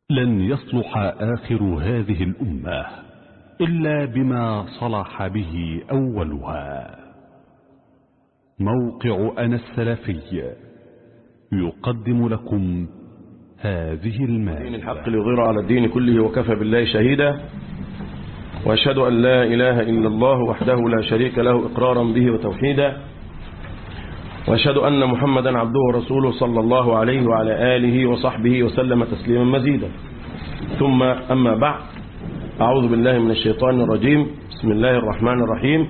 لن يصلح آخر هذه الأمة إلا بما صلح به أولها موقع أنا السلفي يقدم لكم هذه دين المادة الحق ليظهر على الدين كله وكفى بالله شهيدا وأشهد أن لا إله إلا الله وحده لا شريك له إقرارا به وتوحيدا وأشهد أن محمدا عبده ورسوله صلى الله عليه وعلى آله وصحبه وسلم تسليما مزيدا ثم أما بعد أعوذ بالله من الشيطان الرجيم بسم الله الرحمن الرحيم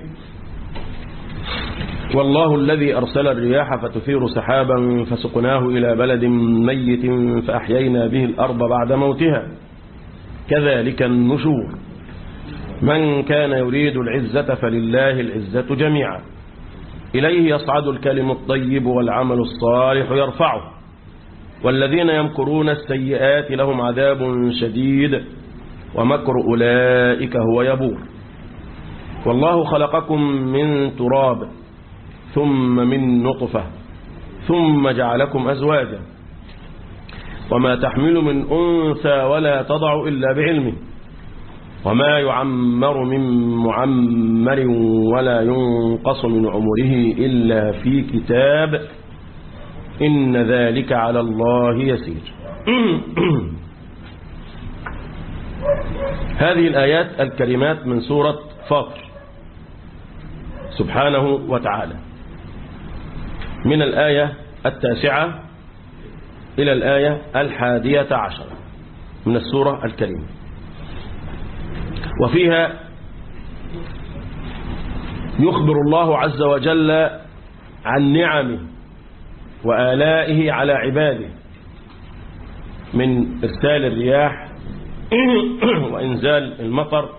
والله الذي أرسل الرياح فتثير سحابا فسقناه إلى بلد ميت فأحيينا به الأرض بعد موتها كذلك النشور من كان يريد العزة فلله العزة جميعا إليه يصعد الكلم الطيب والعمل الصالح يرفعه والذين يمكرون السيئات لهم عذاب شديد ومكر أولئك هو يبور والله خلقكم من تراب ثم من نطفة ثم جعلكم أزواجا وما تحمل من أنثى ولا تضع إلا بعلمه وما يعمر من معمر ولا ينقص من عمره إلا في كتاب إن ذلك على الله يسير هذه الآيات الكريمات من سورة فاطر سبحانه وتعالى من الآية التاسعة إلى الآية الحادية عشرة من السورة الكريمة وفيها يخبر الله عز وجل عن نعمه وآلائه على عباده من إرسال الرياح وإنزال المطر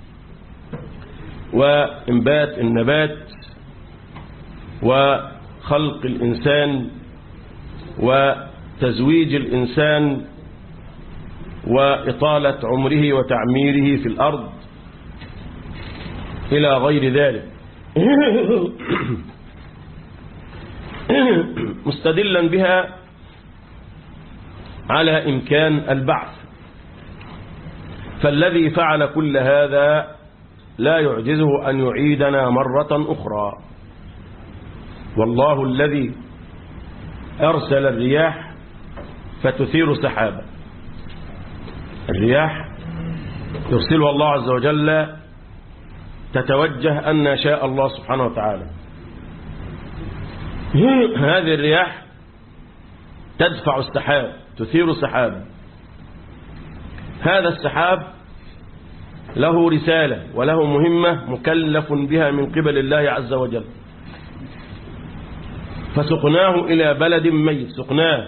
وإنبات النبات وخلق الإنسان وتزويج الإنسان وإطالة عمره وتعميره في الأرض إلى غير ذلك مستدلا بها على إمكان البعث فالذي فعل كل هذا لا يعجزه أن يعيدنا مرة أخرى والله الذي أرسل الرياح فتثير سحابا الرياح يرسلها الله عز وجل تتوجه أن شاء الله سبحانه وتعالى هذه الرياح تدفع السحاب تثير السحاب هذا السحاب له رسالة وله مهمة مكلف بها من قبل الله عز وجل فسقناه إلى بلد ميت سقناه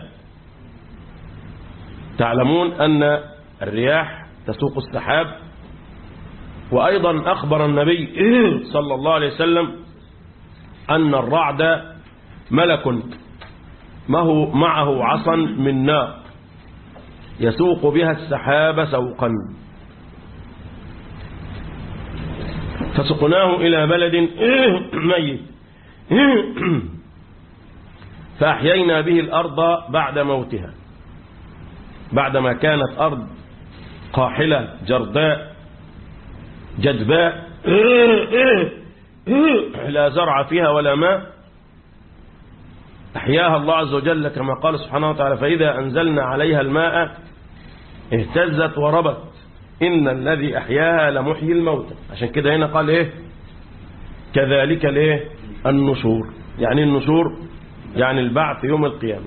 تعلمون أن الرياح تسوق السحاب وأيضا أخبر النبي صلى الله عليه وسلم أن الرعد ملك ما هو معه عصا من نار يسوق بها السحاب سوقا فسقناه إلى بلد ميت فأحيينا به الأرض بعد موتها بعدما كانت أرض قاحلة جرداء جدباء لا زرع فيها ولا ماء أحياها الله عز وجل كما قال سبحانه وتعالى فإذا أنزلنا عليها الماء اهتزت وربت إن الذي أحياها لمحيي الموتى عشان كده هنا قال إيه كذلك الإيه النشور يعني النشور يعني البعث يوم القيامة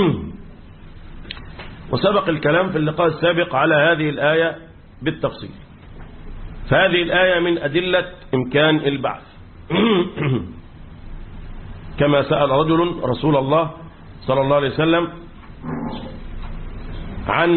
وسبق الكلام في اللقاء السابق على هذه الآية بالتفصيل فهذه الآية من أدلة إمكان البعث كما سأل رجل رسول الله صلى الله عليه وسلم عن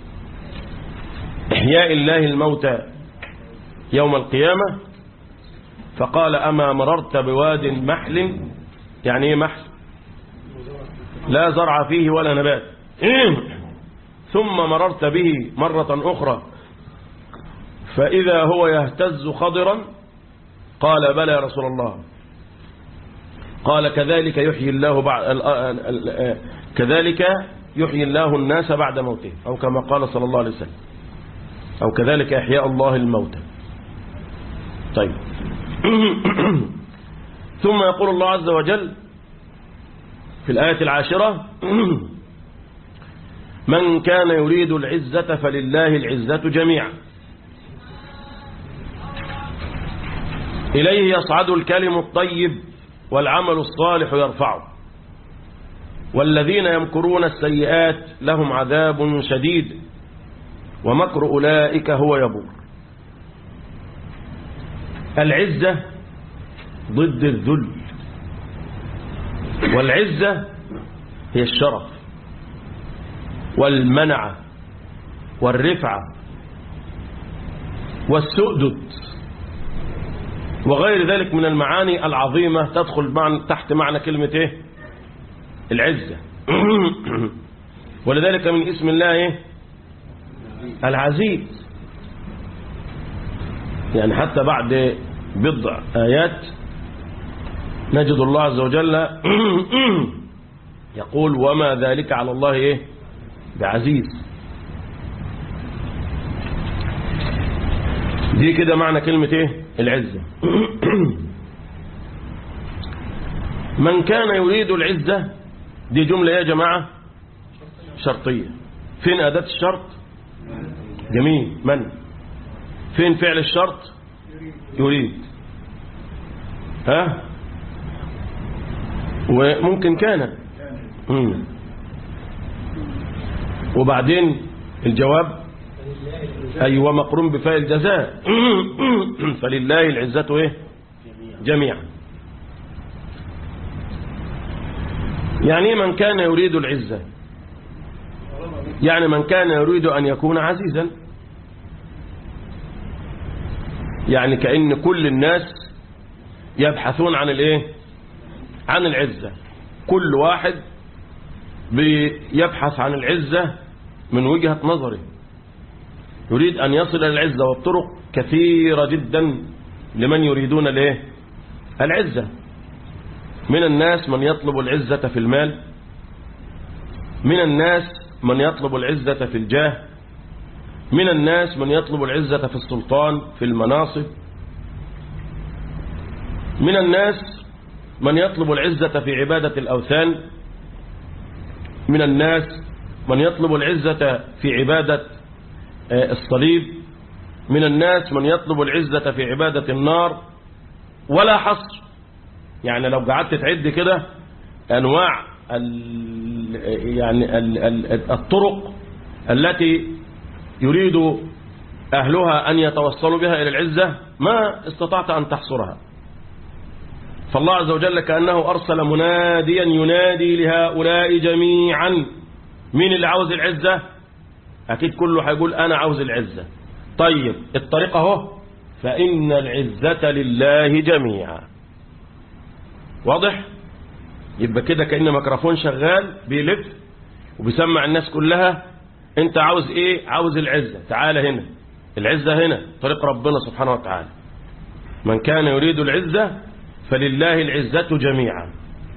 إحياء الله الموتى يوم القيامة فقال أما مررت بواد محل يعني ايه محل لا زرع فيه ولا نبات ثم مررت به مرة أخرى فإذا هو يهتز خضرا قال بلى يا رسول الله قال كذلك يحيي الله بعد كذلك يحيي الله الناس بعد موتهم أو كما قال صلى الله عليه وسلم أو كذلك إحياء الله الموتى طيب ثم يقول الله عز وجل في الآية العاشرة من كان يريد العزة فلله العزة جميعا إليه يصعد الكلم الطيب والعمل الصالح يرفعه والذين يمكرون السيئات لهم عذاب شديد ومكر أولئك هو يبور العزة ضد الذل والعزة هي الشرف والمنعة والرفعة والسؤدد وغير ذلك من المعاني العظيمة تدخل معنى تحت معنى كلمة ايه العزة ولذلك من اسم الله ايه العزيز يعني حتى بعد بضع آيات نجد الله عز وجل يقول وما ذلك على الله ايه بعزيز دي كده معنى كلمة ايه العزة من كان يريد العزة دي جملة يا جماعة شرطية فين أداة الشرط جميل من فين فعل الشرط يريد ها وممكن كان مم. وبعدين الجواب أيوة مقرون بفاء الجزاء فلله العزة إيه جميعا يعني من كان يريد العزة يعني من كان يريد أن يكون عزيزا يعني كأن كل الناس يبحثون عن الايه عن العزة كل واحد بيبحث عن العزة من وجهة نظره يريد أن يصل إلى العزة والطرق كثيرة جدا لمن يريدون الايه العزة من الناس من يطلب العزة في المال من الناس من يطلب العزة في الجاه من الناس من يطلب العزة في السلطان في المناصب من الناس من يطلب العزة في عبادة الأوثان من الناس من يطلب العزة في عبادة الصليب من الناس من يطلب العزة في عبادة النار ولا حصر يعني لو قعدت تعد كده أنواع ال يعني ال ال الطرق التي يريد أهلها أن يتوصلوا بها إلى العزة ما استطعت أن تحصرها فالله عز وجل كأنه أرسل مناديا ينادي لهؤلاء جميعا مين اللي عاوز العزة أكيد كله هيقول أنا عاوز العزة طيب الطريقة اهو فإن العزة لله جميعا واضح يبقى كده كأن ميكروفون شغال بيلف وبيسمع الناس كلها انت عاوز ايه عاوز العزة تعال هنا العزة هنا طريق ربنا سبحانه وتعالى من كان يريد العزة فلله العزة جميعا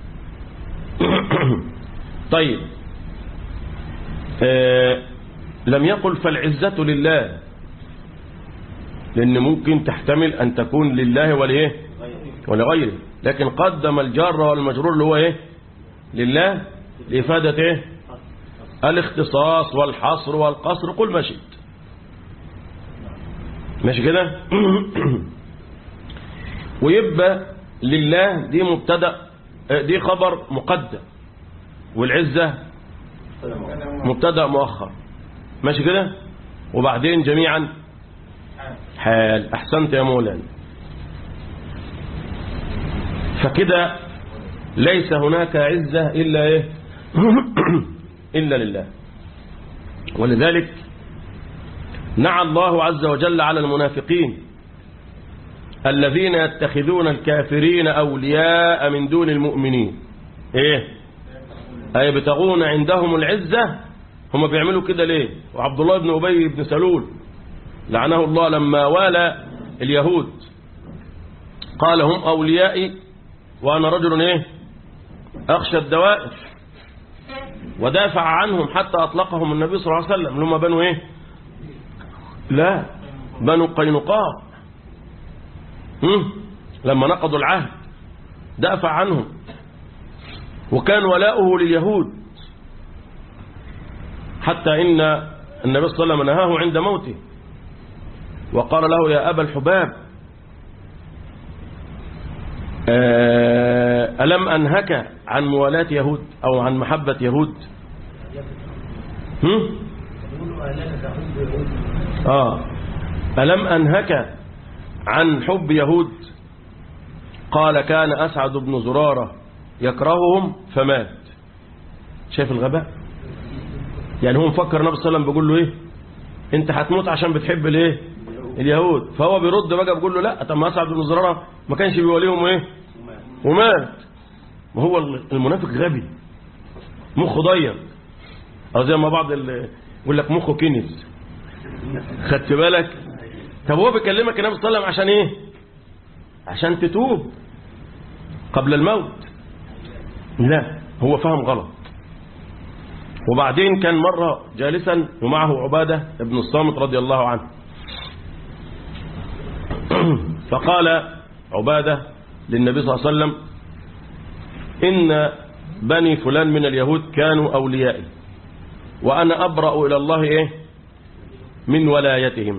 طيب آه لم يقل فالعزة لله لأن ممكن تحتمل أن تكون لله وليه ولغيره لكن قدم الجار والمجرور اللي هو ايه لله لإفادة ايه الاختصاص والحصر والقصر قل ما شئت ماشي كده ويبقى لله دي مبتدا دي خبر مقدم والعزة مبتدا مؤخر ماشي كده وبعدين جميعا حال احسنت يا مولانا فكده ليس هناك عزة إلا إيه إلا لله ولذلك نعى الله عز وجل على المنافقين الذين يتخذون الكافرين أولياء من دون المؤمنين إيه أي بتغون عندهم العزة هم بيعملوا كده ليه وعبد الله بن أبي بن سلول لعنه الله لما والى اليهود قال هم أوليائي وأنا رجل إيه أخشى الدوائر ودافع عنهم حتى أطلقهم النبي صلى الله عليه وسلم اللي هم بنوا إيه لا بنوا قينقاع هم؟ لما نقضوا العهد دافع عنهم وكان ولاؤه لليهود حتى إن النبي صلى الله عليه وسلم نهاه عند موته وقال له يا أبا الحباب ألم أنهك عن موالاة يهود أو عن محبة يهود هم؟ آه ألم أنهك عن حب يهود قال كان أسعد بن زرارة يكرههم فمات شايف الغباء يعني هو مفكر النبي صلى الله عليه وسلم بيقول له ايه انت هتموت عشان بتحب الايه اليهود فهو بيرد بقى بيقول له لا طب ما اسعد بن زراره ما كانش بيوليهم ايه ومات ما هو المنافق غبي مخه ضيق او زي ما بعض يقول لك مخه كنز خدت بالك طب هو بيكلمك النبي صلى الله عليه وسلم عشان ايه عشان تتوب قبل الموت لا هو فهم غلط وبعدين كان مرة جالسا ومعه عبادة ابن الصامت رضي الله عنه فقال عبادة للنبي صلى الله عليه وسلم إن بني فلان من اليهود كانوا أوليائي وأنا أبرأ إلى الله إيه من ولايتهم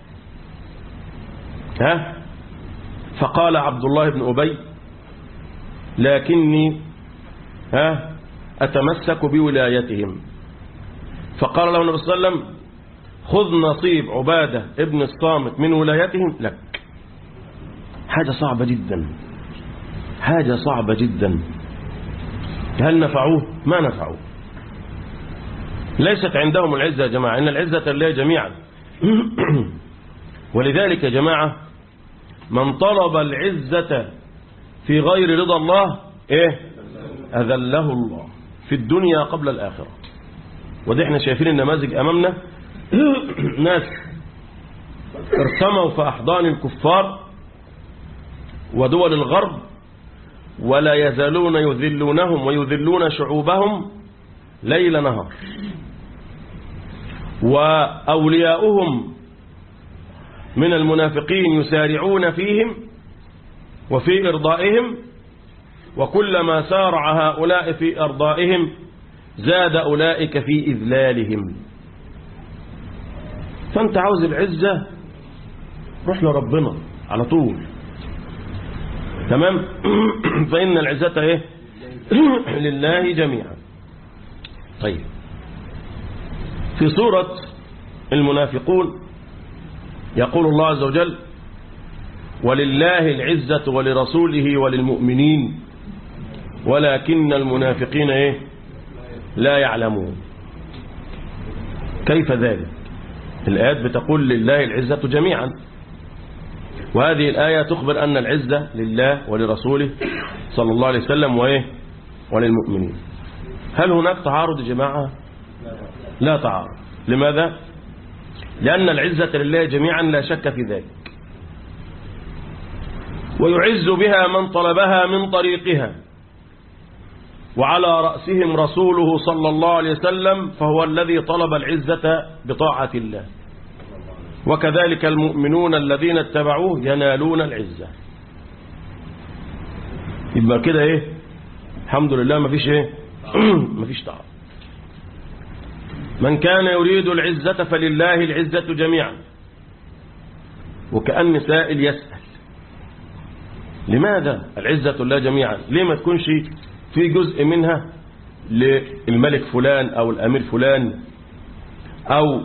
ها فقال عبد الله بن أبي لكني ها أتمسك بولايتهم فقال له النبي صلى الله عليه وسلم خذ نصيب عبادة ابن الصامت من ولايتهم لك حاجة صعبة جدا حاجة صعبة جدا هل نفعوه ما نفعوه ليست عندهم العزة يا جماعة إن العزة لله جميعا ولذلك يا جماعة من طلب العزة في غير رضا الله إيه أذله الله في الدنيا قبل الآخرة ودي احنا شايفين النماذج أمامنا ناس ارتموا في أحضان الكفار ودول الغرب ولا يزالون يذلونهم ويذلون شعوبهم ليل نهار وأولياؤهم من المنافقين يسارعون فيهم وفي إرضائهم وكلما سارع هؤلاء في أرضائهم زاد أولئك في إذلالهم فأنت عاوز العزة روح لربنا على طول تمام فإن العزة إيه لله جميعا طيب في سورة المنافقون يقول الله عز وجل ولله العزة ولرسوله وللمؤمنين ولكن المنافقين إيه لا يعلمون كيف ذلك الآيات بتقول لله العزة جميعا وهذه الآية تخبر أن العزة لله ولرسوله صلى الله عليه وسلم وإيه وللمؤمنين هل هناك تعارض يا جماعة لا تعارض لماذا لأن العزة لله جميعا لا شك في ذلك ويعز بها من طلبها من طريقها وعلى رأسهم رسوله صلى الله عليه وسلم فهو الذي طلب العزة بطاعة الله وكذلك المؤمنون الذين اتبعوه ينالون العزة يبقى كده ايه الحمد لله ما فيش ايه ما فيش تعب من كان يريد العزة فلله العزة جميعا وكأن سائل يسأل لماذا العزة لله جميعا ليه ما تكونش في جزء منها للملك فلان أو الأمير فلان أو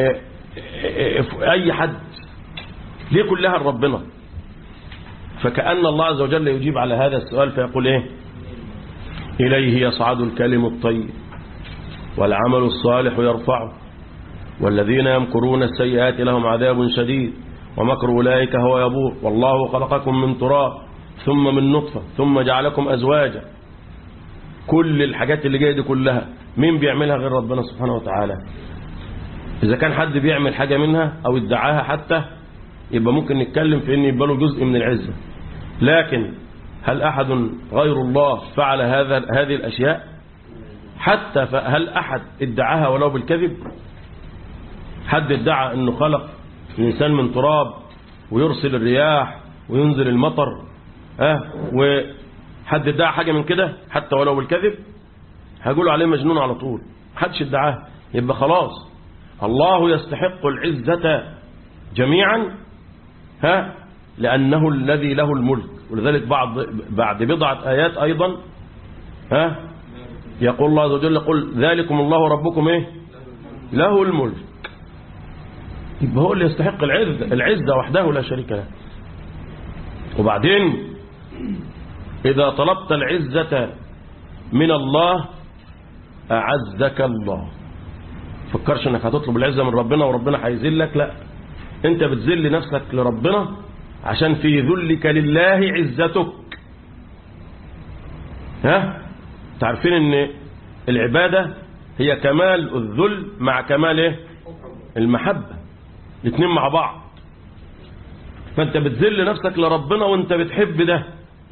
أي حد ليه كلها لربنا فكأن الله عز وجل يجيب على هذا السؤال فيقول إيه إليه يصعد الكلم الطيب والعمل الصالح يرفعه والذين يمكرون السيئات لهم عذاب شديد ومكر أولئك هو يبور والله خلقكم من تراب ثم من نطفة ثم جعلكم أزواجا كل الحاجات اللي جايه دي كلها مين بيعملها غير ربنا سبحانه وتعالى إذا كان حد بيعمل حاجة منها أو ادعاها حتى يبقى ممكن نتكلم في أن يبقى له جزء من العزة لكن هل أحد غير الله فعل هذا هذه الأشياء حتى هل أحد ادعاها ولو بالكذب حد ادعى أنه خلق الإنسان من تراب ويرسل الرياح وينزل المطر ها وحد ادعى حاجة من كده حتى ولو بالكذب هيقولوا عليه مجنون على طول محدش ادعاه يبقى خلاص الله يستحق العزة جميعا ها لأنه الذي له الملك ولذلك بعض بعد بضعة آيات أيضا ها يقول الله عز وجل قل ذلكم الله ربكم ايه له الملك يبقى هو اللي يستحق العزة العزة وحده لا شريك له وبعدين إذا طلبت العزة من الله أعزك الله فكرش انك هتطلب العزة من ربنا وربنا هيذلك لا انت بتذل نفسك لربنا عشان في ذلك لله عزتك ها تعرفين ان العبادة هي كمال الذل مع كمال ايه المحبة الاثنين مع بعض فانت بتذل نفسك لربنا وانت بتحب ده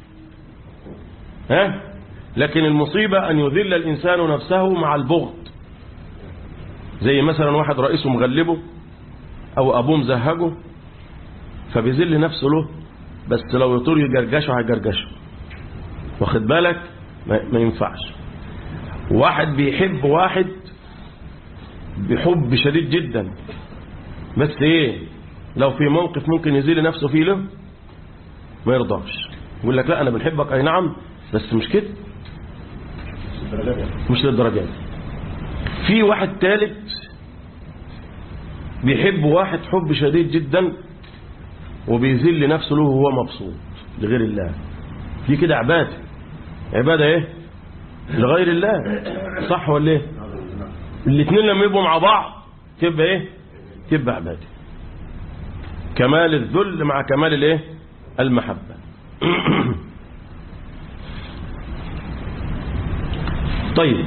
ها لكن المصيبة ان يذل الانسان نفسه مع البغض زي مثلا واحد رئيسه مغلبه او ابوه مزهجه فبيذل نفسه له بس لو يطور يجرجشه هيجرجشه واخد بالك ما, ما ينفعش واحد بيحب واحد بحب شديد جدا بس ايه لو في موقف ممكن يزيل نفسه فيه له ما يرضاش يقول لك لا انا بنحبك اي نعم بس مش كده مش للدرجه دي في واحد ثالث بيحب واحد حب شديد جدا وبيذل نفسه له وهو مبسوط لغير الله دي كده عباده عباده ايه لغير الله صح ولا ايه الاثنين لما يبقوا مع بعض تبقى ايه تبقى عباده كمال الذل مع كمال الايه المحبه طيب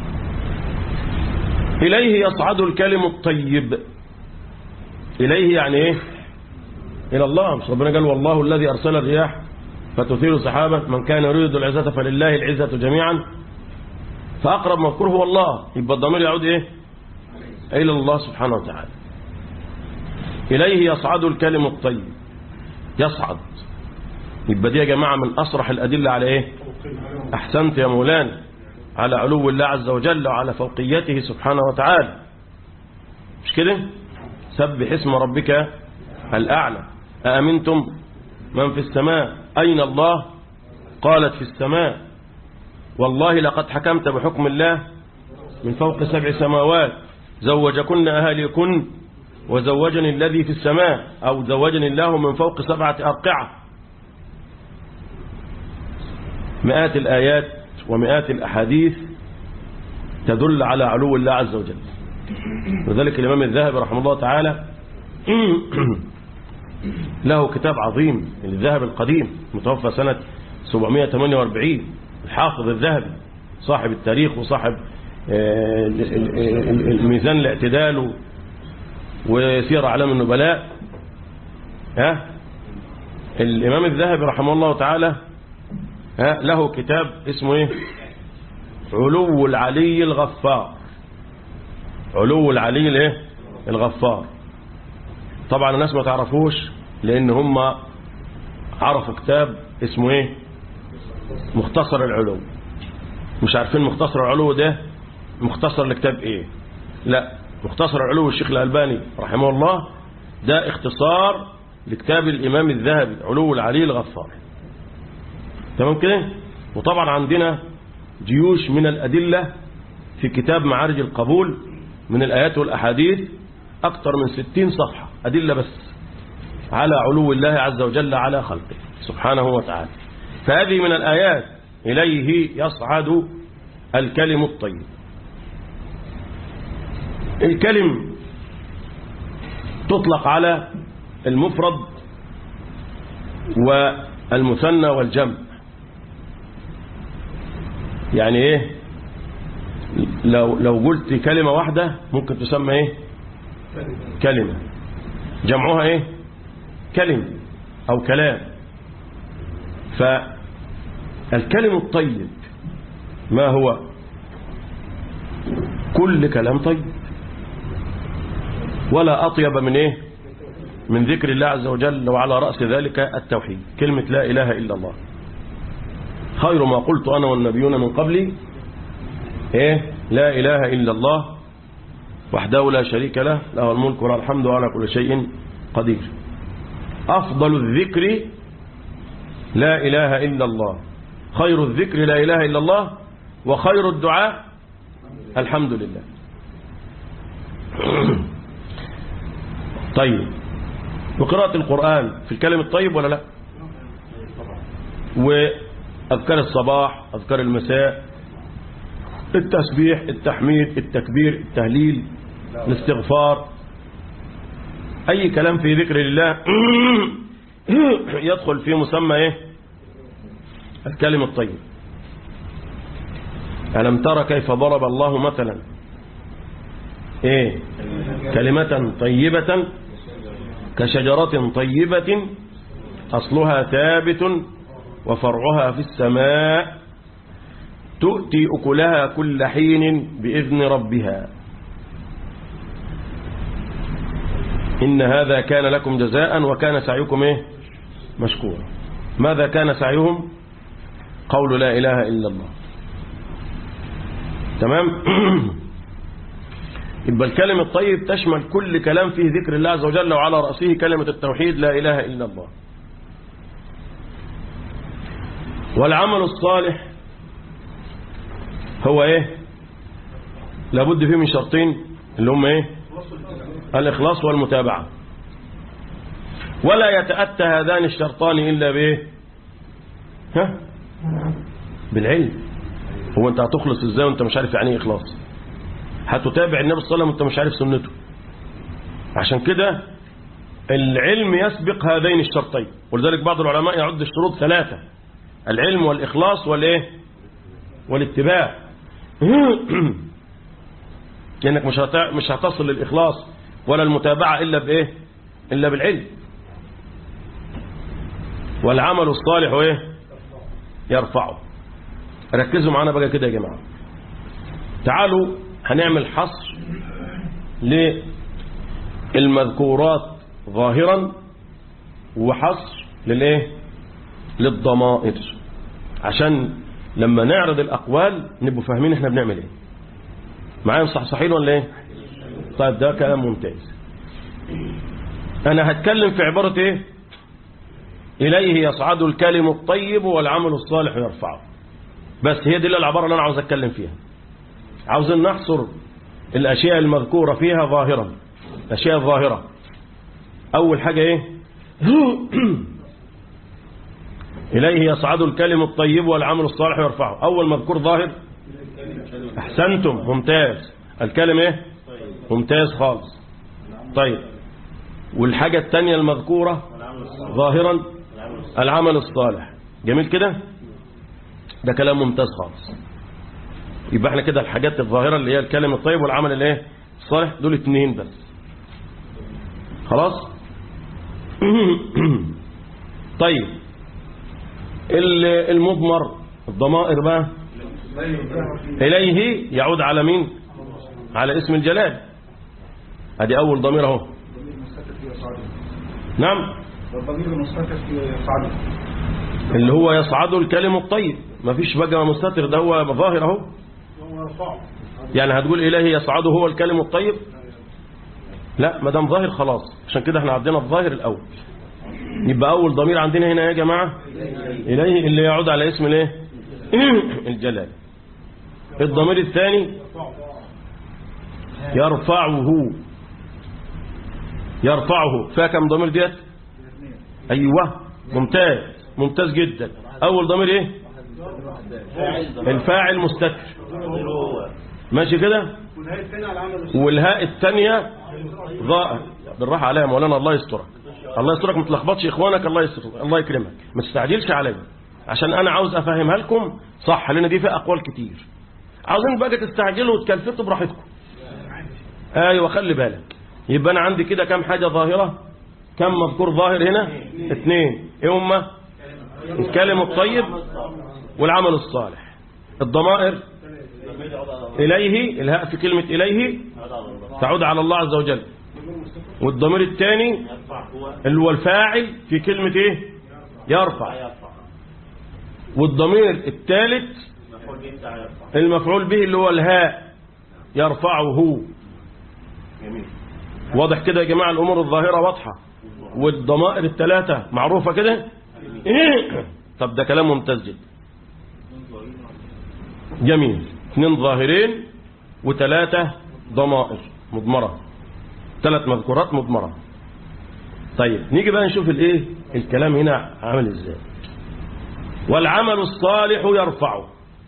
إليه يصعد الكلم الطيب إليه يعني إيه إلى الله مش ربنا قال والله الذي أرسل الرياح فتثير سحابة من كان يريد العزة فلله العزة جميعا فأقرب مذكور هو الله يبقى الضمير يعود إيه إلى الله سبحانه وتعالى إليه يصعد الكلم الطيب يصعد يبقى دي يا جماعة من أصرح الأدلة على إيه أحسنت يا مولانا على علو الله عز وجل وعلى فوقيته سبحانه وتعالى مش كده سبح اسم ربك الأعلى أأمنتم من في السماء أين الله قالت في السماء والله لقد حكمت بحكم الله من فوق سبع سماوات زوجكن أهاليكن وزوجني الذي في السماء أو زوجني الله من فوق سبعة أرقعة مئات الآيات ومئات الأحاديث تدل على علو الله عز وجل وذلك الإمام الذهبي رحمه الله تعالى له كتاب عظيم الذهب القديم متوفى سنة 748 الحافظ الذهبي صاحب التاريخ وصاحب الميزان الاعتدال وسير أعلام النبلاء ها الإمام الذهبي رحمه الله تعالى ها له كتاب اسمه ايه علو العلي الغفار علو العلي الايه الغفار طبعا الناس ما تعرفوش لان هم عرفوا كتاب اسمه ايه مختصر العلو مش عارفين مختصر العلو ده مختصر لكتاب ايه لا مختصر العلو الشيخ الألباني رحمه الله ده اختصار لكتاب الإمام الذهبي علو العلي الغفار تمام كده وطبعا عندنا جيوش من الأدلة في كتاب معارج القبول من الآيات والأحاديث أكثر من ستين صفحة أدلة بس على علو الله عز وجل على خلقه سبحانه وتعالى فهذه من الآيات إليه يصعد الكلم الطيب الكلم تطلق على المفرد والمثنى والجمع يعني ايه لو لو قلت كلمة واحدة ممكن تسمى ايه كلمة جمعها ايه كلمة او كلام فالكلم الطيب ما هو كل كلام طيب ولا أطيب من إيه من ذكر الله عز وجل وعلى رأس ذلك التوحيد كلمة لا إله إلا الله خير ما قلت أنا والنبيون من قبلي إيه لا إله إلا الله وحده لا شريك له له الملك وله الحمد وعلى كل شيء قدير أفضل الذكر لا إله إلا الله خير الذكر لا إله إلا الله وخير الدعاء الحمد لله طيب وقراءة القرآن في الكلام الطيب ولا لا وأذكار الصباح أذكار المساء التسبيح التحميد التكبير التهليل الاستغفار أي كلام في ذكر الله يدخل في مسمى إيه الكلم الطيب ألم ترى كيف ضرب الله مثلا إيه كلمة طيبة كشجرة طيبة أصلها ثابت وفرعها في السماء تؤتي أكلها كل حين بإذن ربها إن هذا كان لكم جزاء وكان سعيكم إيه مشكورا ماذا كان سعيهم قول لا إله إلا الله تمام يبقى الكلمة الطيب تشمل كل كلام فيه ذكر الله عز وجل وعلى رأسه كلمة التوحيد لا إله إلا الله والعمل الصالح هو ايه لابد فيه من شرطين اللي هم ايه الإخلاص والمتابعة ولا يتأتى هذان الشرطان إلا بايه ها بالعلم هو انت هتخلص ازاي وانت مش عارف يعني ايه اخلاص هتتابع النبي صلى الله عليه وسلم وانت مش عارف سنته عشان كده العلم يسبق هذين الشرطين ولذلك بعض العلماء يعد الشروط ثلاثة العلم والإخلاص والإيه والاتباع لأنك مش مش هتصل للإخلاص ولا المتابعة إلا بإيه إلا بالعلم والعمل الصالح إيه يرفعه ركزوا معانا بقى كده يا جماعة تعالوا هنعمل حصر للمذكورات ظاهرا وحصر للايه للضمائر عشان لما نعرض الأقوال نبقوا فاهمين احنا بنعمل ايه معايا مصحصحين ولا ايه طيب ده كلام ممتاز انا هتكلم في عبارة ايه إليه يصعد الكلم الطيب والعمل الصالح يرفعه بس هي دي العبارة اللي أنا عاوز أتكلم فيها عاوزين نحصر الأشياء المذكورة فيها ظاهرا الأشياء الظاهرة أول حاجة إيه إليه يصعد الكلم الطيب والعمل الصالح يرفعه أول مذكور ظاهر أحسنتم ممتاز الكلم إيه ممتاز خالص طيب والحاجة الثانية المذكورة ظاهرا العمل الصالح جميل كده ده كلام ممتاز خالص يبقى احنا كده الحاجات الظاهرة اللي هي الكلم الطيب والعمل الايه الصالح دول اتنين بس خلاص طيب المضمر الضمائر بقى إليه يعود على مين على اسم الجلال ادي اول ضمير اهو نعم والضمير المستتر في صعد اللي هو يصعد الكلم الطيب ما فيش بقى مستتر ده هو ظاهر اهو وهو يرفعه يعني هتقول إليه يصعد هو الكلم الطيب لا ما دام ظاهر خلاص عشان كده احنا عندنا الظاهر الأول يبقى أول ضمير عندنا هنا يا جماعة إليه اللي يعود على اسم الايه الجلال الضمير الثاني يرفعه يرفعه فيها كم ضمير ديت أيوة ممتاز ممتاز جدا أول ضمير إيه الفاعل مستتر ماشي كده والهاء الثاني على العمل الصالح والهاء الثانية ضاء بالراحة عليها يا مولانا الله يسترك الله يسترك ما تلخبطش اخوانك الله يسترك الله يكرمك ما تستعجلش عليا عشان انا عاوز افهمها لكم صح لان دي فيها اقوال كتير عاوزين بقى تستعجلوا وتكلفتوا براحتكم ايوه خلي بالك يبقى انا عندي كده كام حاجة ظاهرة كم مذكور ظاهر هنا اثنين ايه هما الكلم الطيب والعمل الصالح الضمائر إليه الهاء في كلمة إليه تعود على الله عز وجل والضمير الثاني اللي هو الفاعل في كلمة إيه يرفع والضمير الثالث المفعول به اللي هو الهاء يرفعه هو واضح كده يا جماعة الأمور الظاهرة واضحة والضمائر الثلاثة معروفة كده طب ده كلام ممتاز جدا جميل اثنين ظاهرين وثلاثة ضمائر مضمرة ثلاث مذكورات مضمرة طيب نيجي بقى نشوف الايه الكلام هنا عامل ازاي والعمل الصالح يرفعه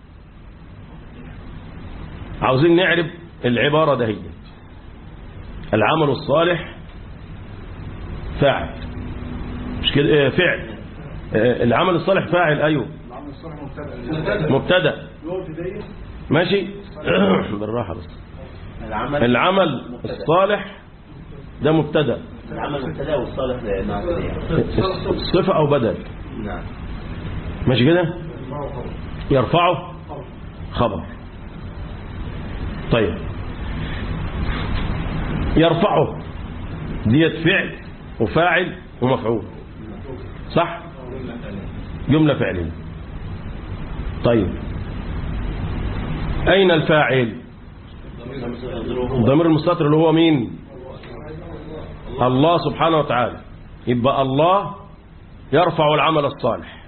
عاوزين نعرف العبارة دهيت العمل الصالح فاعل مش كده إيه فعل إيه العمل الصالح فاعل ايوه العمل الصالح مبتدا مبتدا يقف بداية ماشي بالراحه بس العمل العمل الصالح ده مبتدا العمل مبتدا والصالح لناصر صفه او بدل نعم ماشي كده يرفعه خبر طيب يرفعه ديت فعل وفاعل ومفعول صح جملة فعلية طيب أين الفاعل الضمير المستتر اللي هو مين الله سبحانه وتعالى يبقى الله يرفع العمل الصالح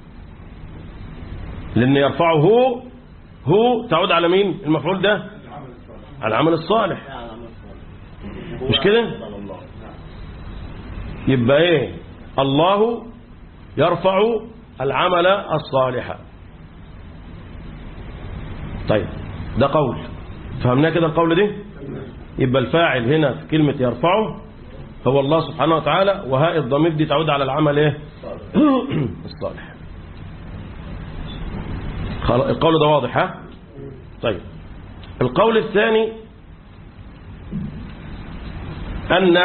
لأن يرفعه هو هو تعود على مين المفعول ده على العمل الصالح مش كده يبقى ايه الله يرفع العمل الصالح طيب ده قول فهمنا كده القول ده يبقى الفاعل هنا في كلمة يرفعه هو الله سبحانه وتعالى وهاء الضمير دي تعود على العمل ايه الصالح خلاص القول ده واضح ها طيب القول الثاني أن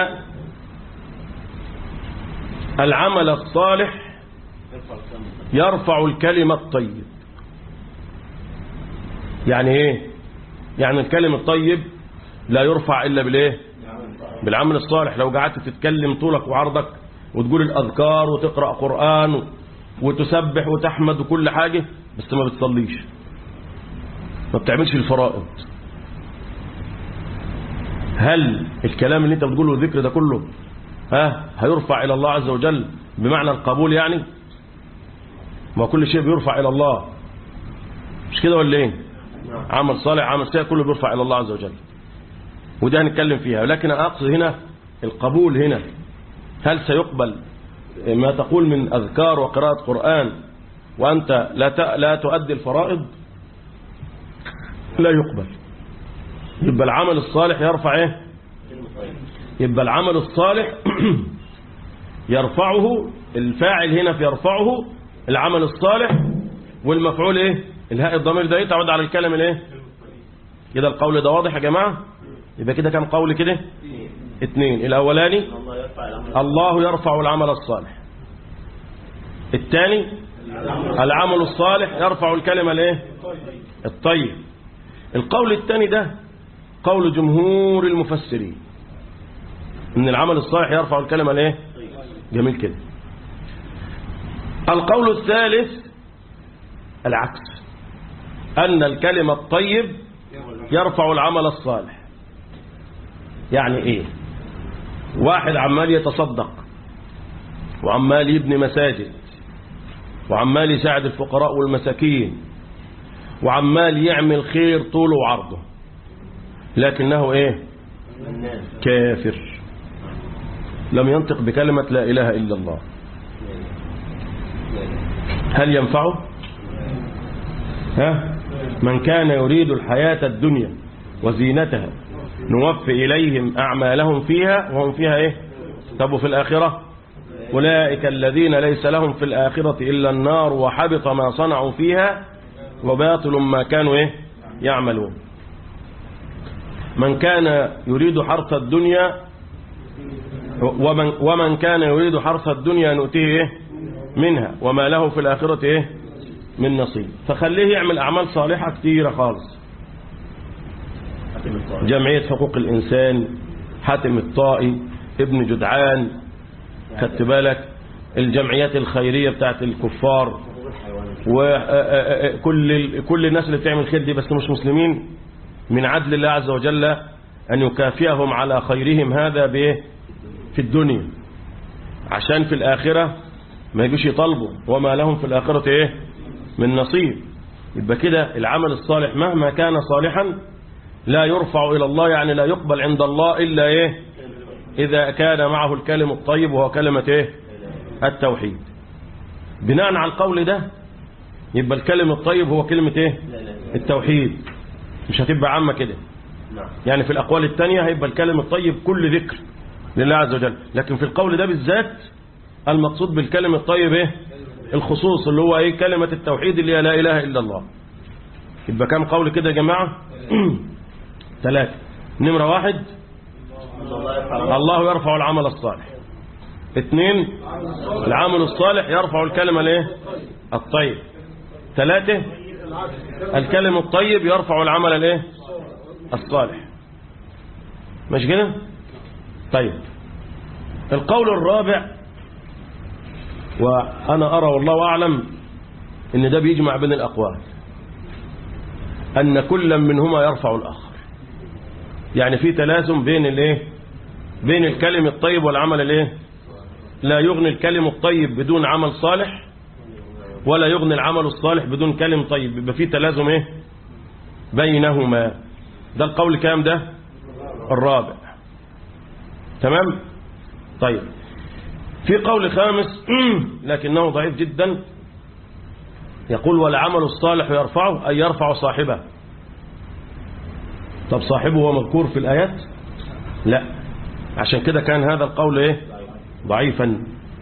العمل الصالح يرفع الكلمة الطيب يعني ايه يعني الكلم الطيب لا يرفع إلا بالايه بالعمل الصالح لو قعدت تتكلم طولك وعرضك وتقول الأذكار وتقرأ قرآن وتسبح وتحمد وكل حاجة بس ما بتصليش ما بتعملش الفرائض هل الكلام اللي انت بتقوله الذكر ده كله ها هيرفع إلى الله عز وجل بمعنى القبول يعني ما كل شيء بيرفع إلى الله مش كده ولا ايه عمل صالح عمل سيء كله بيرفع إلى الله عز وجل وده هنتكلم فيها ولكن أنا أقصد هنا القبول هنا هل سيقبل ما تقول من أذكار وقراءة قرآن وأنت لا ت- لا تؤدي الفرائض لا يقبل يبقى العمل الصالح يرفع ايه يبقى العمل الصالح يرفعه الفاعل هنا في يرفعه العمل الصالح والمفعول ايه الهاء الضمير ده إيه؟ تعود على الكلام الايه كده القول ده واضح يا جماعة يبقى كده كام قول كده اتنين الاولاني الله يرفع العمل الله يرفع العمل الصالح الثاني العمل الصالح يرفع الكلمة الايه الطيب القول الثاني ده قول جمهور المفسرين ان العمل الصالح يرفع الكلمة الايه جميل كده القول الثالث العكس ان الكلمة الطيب يرفع العمل الصالح يعني ايه واحد عمال يتصدق وعمال يبني مساجد وعمال يساعد الفقراء والمساكين وعمال يعمل خير طوله وعرضه لكنه ايه كافر لم ينطق بكلمة لا إله إلا الله هل ينفعه ها من كان يريد الحياة الدنيا وزينتها نوفي إليهم أعمالهم فيها وهم فيها إيه طب في الآخرة أولئك الذين ليس لهم في الآخرة إلا النار وحبط ما صنعوا فيها وباطل ما كانوا إيه يعملون من كان يريد حرث الدنيا ومن, ومن كان يريد حرث الدنيا نؤتيه إيه منها وما له في الآخرة إيه من نصيب فخليه يعمل أعمال صالحة كتيرة خالص حاتم الطائي جمعية حقوق الإنسان حاتم الطائي ابن جدعان خدت بالك الجمعيات الخيرية بتاعت الكفار حقوق الحيوان وكل كل الناس اللي بتعمل خير دي بس مش مسلمين من عدل الله عز وجل أن يكافئهم على خيرهم هذا بإيه في الدنيا عشان في الآخرة ما يجوش يطالبوا وما لهم في الآخرة إيه من نصيب يبقى كده العمل الصالح مهما كان صالحا لا يرفع إلى الله يعني لا يقبل عند الله إلا إيه إذا كان معه الكلم الطيب وهو كلمة إيه التوحيد بناء على القول ده يبقى الكلم الطيب هو كلمة إيه لا لا لا التوحيد مش هتبقى عامة كده نعم يعني في الأقوال التانية هيبقى الكلم الطيب كل ذكر لله عز وجل لكن في القول ده بالذات المقصود بالكلم الطيب ايه الخصوص اللي هو ايه كلمة التوحيد اللي هي لا إله إلا الله يبقى كام قول كده يا جماعة ثلاثة نمرة واحد الله يرفع الله يرفع العمل الصالح اثنين العمل الصالح يرفع الكلمة الايه الطيب ثلاثة الكلم الطيب يرفع العمل الايه الصالح مش كده طيب القول الرابع وأنا أرى والله أعلم إن ده بيجمع بين الأقوال أن كل منهما يرفع الآخر يعني في تلازم بين الايه بين الكلم الطيب والعمل الايه لا يغني الكلم الطيب بدون عمل صالح ولا يغني العمل الصالح بدون كلم طيب يبقى في تلازم ايه بينهما ده القول كام ده الرابع تمام طيب في قول خامس لكنه ضعيف جدا يقول والعمل الصالح يرفعه أي يرفع صاحبه طب صاحبه هو مذكور في الآيات لا عشان كده كان هذا القول ايه ضعيفا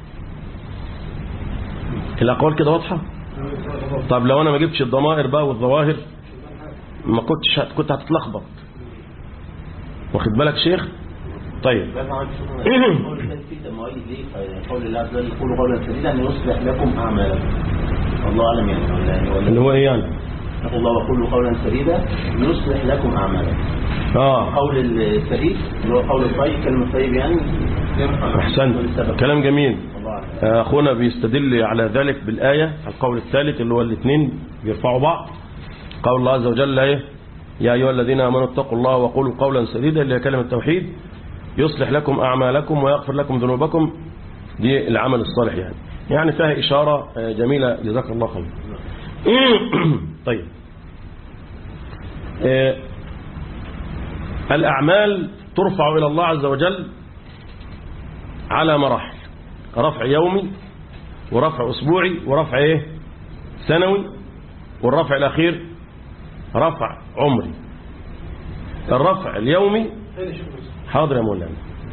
الأقوال كده واضحة طب لو أنا ما جبتش الضمائر بقى والظواهر ما كنتش هت- كنت هتتلخبط واخد بالك شيخ طيب بس عن قول الله في تمويل ليه قول الله عز وجل قولوا قولا سديدا ان يصلح لكم اعمالكم الله اعلم يعني ولا اللي ولا هو ايه يعني اتقوا الله وقولوا قولا سديدا يصلح لكم اعمالكم اه قول السديد اللي هو قول الطيب كلمه الطيب يعني يرفع احسنت السبب. كلام جميل الله اعلم آه، اخونا بيستدل على ذلك بالآية القول الثالث اللي هو الاثنين بيرفعوا بعض قول الله عز وجل ايه يا أيها الذين آمنوا اتقوا الله وقولوا قولا سديدا اللي هي كلمة التوحيد يصلح لكم أعمالكم ويغفر لكم ذنوبكم دي العمل الصالح يعني يعني فيها إشارة آه، جميلة جزاك الله خير طيب آه، الأعمال ترفع إلى الله عز وجل على مراحل رفع يومي ورفع أسبوعي ورفع إيه سنوي والرفع الأخير رفع عمري الرفع اليومي حاضر يا مولانا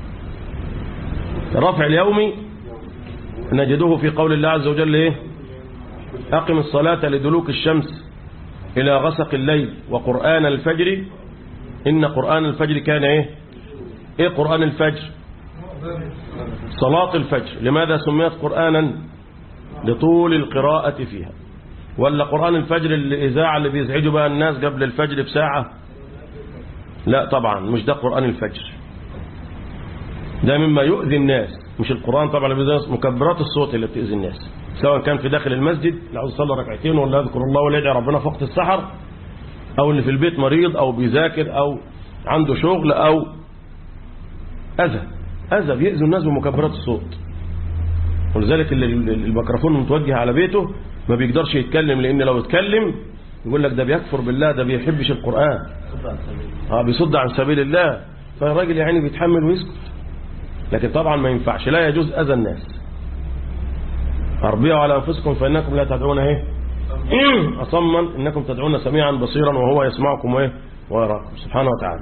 الرفع اليومي نجده في قول الله عز وجل إيه أقم الصلاة لدلوك الشمس إلى غسق الليل وقرآن الفجر إن قرآن الفجر كان إيه إيه قرآن الفجر صلاة الفجر لماذا سميت قرآنا لطول القراءة فيها ولا قرآن الفجر الإذاعة اللي بيزعجوا بقى الناس قبل الفجر بساعة لا طبعا مش ده قرآن الفجر ده مما يؤذي الناس مش القرآن طبعا اللي بيزعج الناس، مكبرات الصوت اللي بتؤذي الناس سواء كان في داخل المسجد اللي عاوز يصلي ركعتين ولا يذكر الله ولا يدعي ربنا في وقت السحر أو اللي في البيت مريض أو بيذاكر أو عنده شغل أو أذى أذى بيأذوا الناس بمكبرات الصوت ولذلك اللي الميكروفون متوجه على بيته ما بيقدرش يتكلم لأن لو اتكلم يقول لك ده بيكفر بالله ده بيحبش القرآن اه بيصد عن سبيل الله فالراجل يعني بيتحمل ويسكت لكن طبعا ما ينفعش لا يجوز أذى الناس أربيعوا على أنفسكم فإنكم لا تدعون إيه أصما إنكم تدعون سميعا بصيرا وهو يسمعكم إيه ويراكم سبحانه وتعالى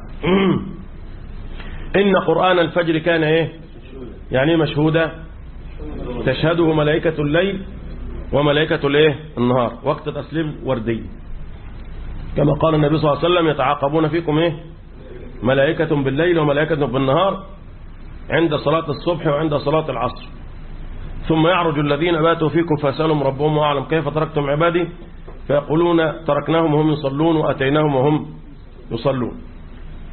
إن قرآن الفجر كان إيه يعني إيه مشهودة تشهده ملائكة الليل وملائكة الإيه النهار وقت تسليم وردي كما قال النبي صلى الله عليه وسلم يتعاقبون فيكم إيه ملائكة بالليل وملائكة بالنهار عند صلاة الصبح وعند صلاة العصر ثم يعرج الذين باتوا فيكم فيسألهم ربهم أعلم كيف تركتم عبادي فيقولون تركناهم وهم يصلون وأتيناهم وهم يصلون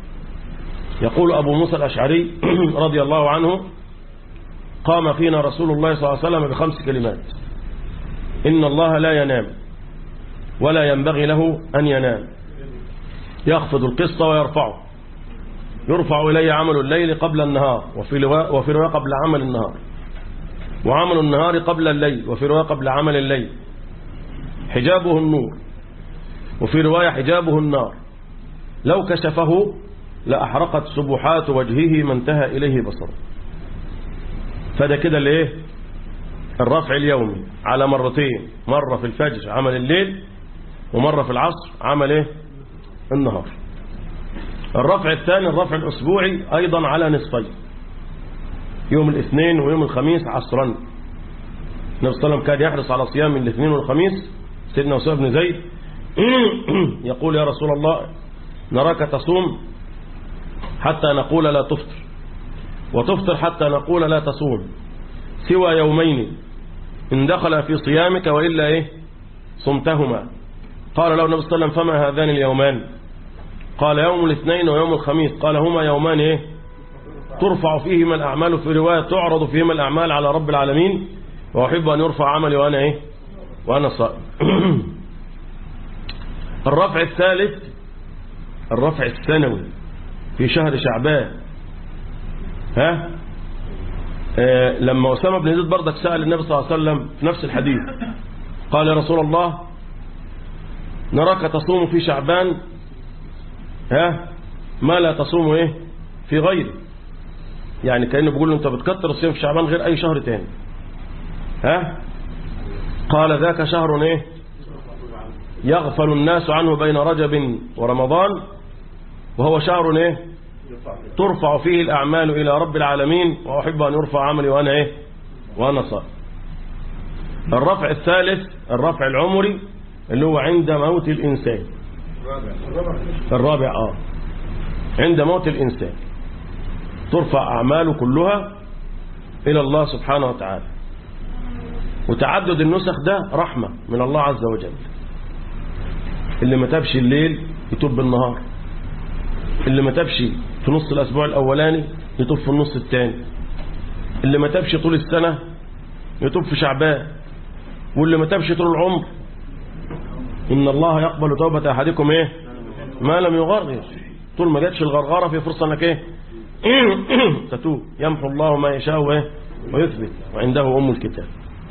يقول أبو موسى الأشعري رضي الله عنه قام فينا رسول الله صلى الله عليه وسلم بخمس كلمات إن الله لا ينام ولا ينبغي له أن ينام يخفض القسط ويرفعه يرفع إلي عمل الليل قبل النهار وفي رواية وفي رواية قبل عمل النهار وعمل النهار قبل الليل وفي رواية قبل عمل الليل حجابه النور وفي رواية حجابه النار لو كشفه لأحرقت سبحات وجهه ما انتهى إليه بصره فده كده الايه الرفع اليومي على مرتين مرة في الفجر عمل الليل ومرة في العصر عمل ايه النهار الرفع الثاني الرفع الأسبوعي أيضا على نصفين يوم الاثنين ويوم الخميس عصرا النبي صلى الله عليه وسلم كان يحرص على صيام الاثنين والخميس سيدنا أسامة بن زيد يقول يا رسول الله نراك تصوم حتى نقول لا تفطر وتفطر حتى نقول لا تصوم سوى يومين إن دخل في صيامك وإلا إيه صمتهما قال له النبي صلى الله عليه وسلم فما هذان اليومان قال يوم الاثنين ويوم الخميس قال هما يومان إيه ترفع فيهما الأعمال في رواية تعرض فيهما الأعمال على رب العالمين وأحب أن يرفع عملي وأنا إيه وأنا صائم الرفع الثالث الرفع السنوي في شهر شعبان ها آه لما أسامة بن زيد بردك سأل النبي صلى الله عليه وسلم في نفس الحديث قال يا رسول الله نراك تصوم في شعبان ها ما لا تصوم ايه في غيره يعني كأنه بيقول له انت بتكتر الصيام في شعبان غير اي شهر تاني ها قال ذاك شهر ايه يغفل الناس عنه بين رجب ورمضان وهو شهر ايه ترفع فيه الأعمال إلى رب العالمين وأحب أن يرفع عملي وأنا إيه وأنا صائم الرفع الثالث الرفع العمري اللي هو عند موت الإنسان الرابع آه عند موت الإنسان ترفع أعماله كلها إلى الله سبحانه وتعالى وتعدد النسخ ده رحمة من الله عز وجل اللي ما تبش الليل يتوب بالنهار اللي ما تبش في نص الأسبوع الأولاني يتوب في النص الثاني اللي ما تبش طول السنة يتوب في شعبان واللي ما تبش طول العمر إن الله يقبل توبة أحدكم إيه ما لم يغرغر طول ما جاتش الغرغرة في فرصة أنك إيه تتوب يمحو الله ما يشاء وإيه ويثبت وعنده أم الكتاب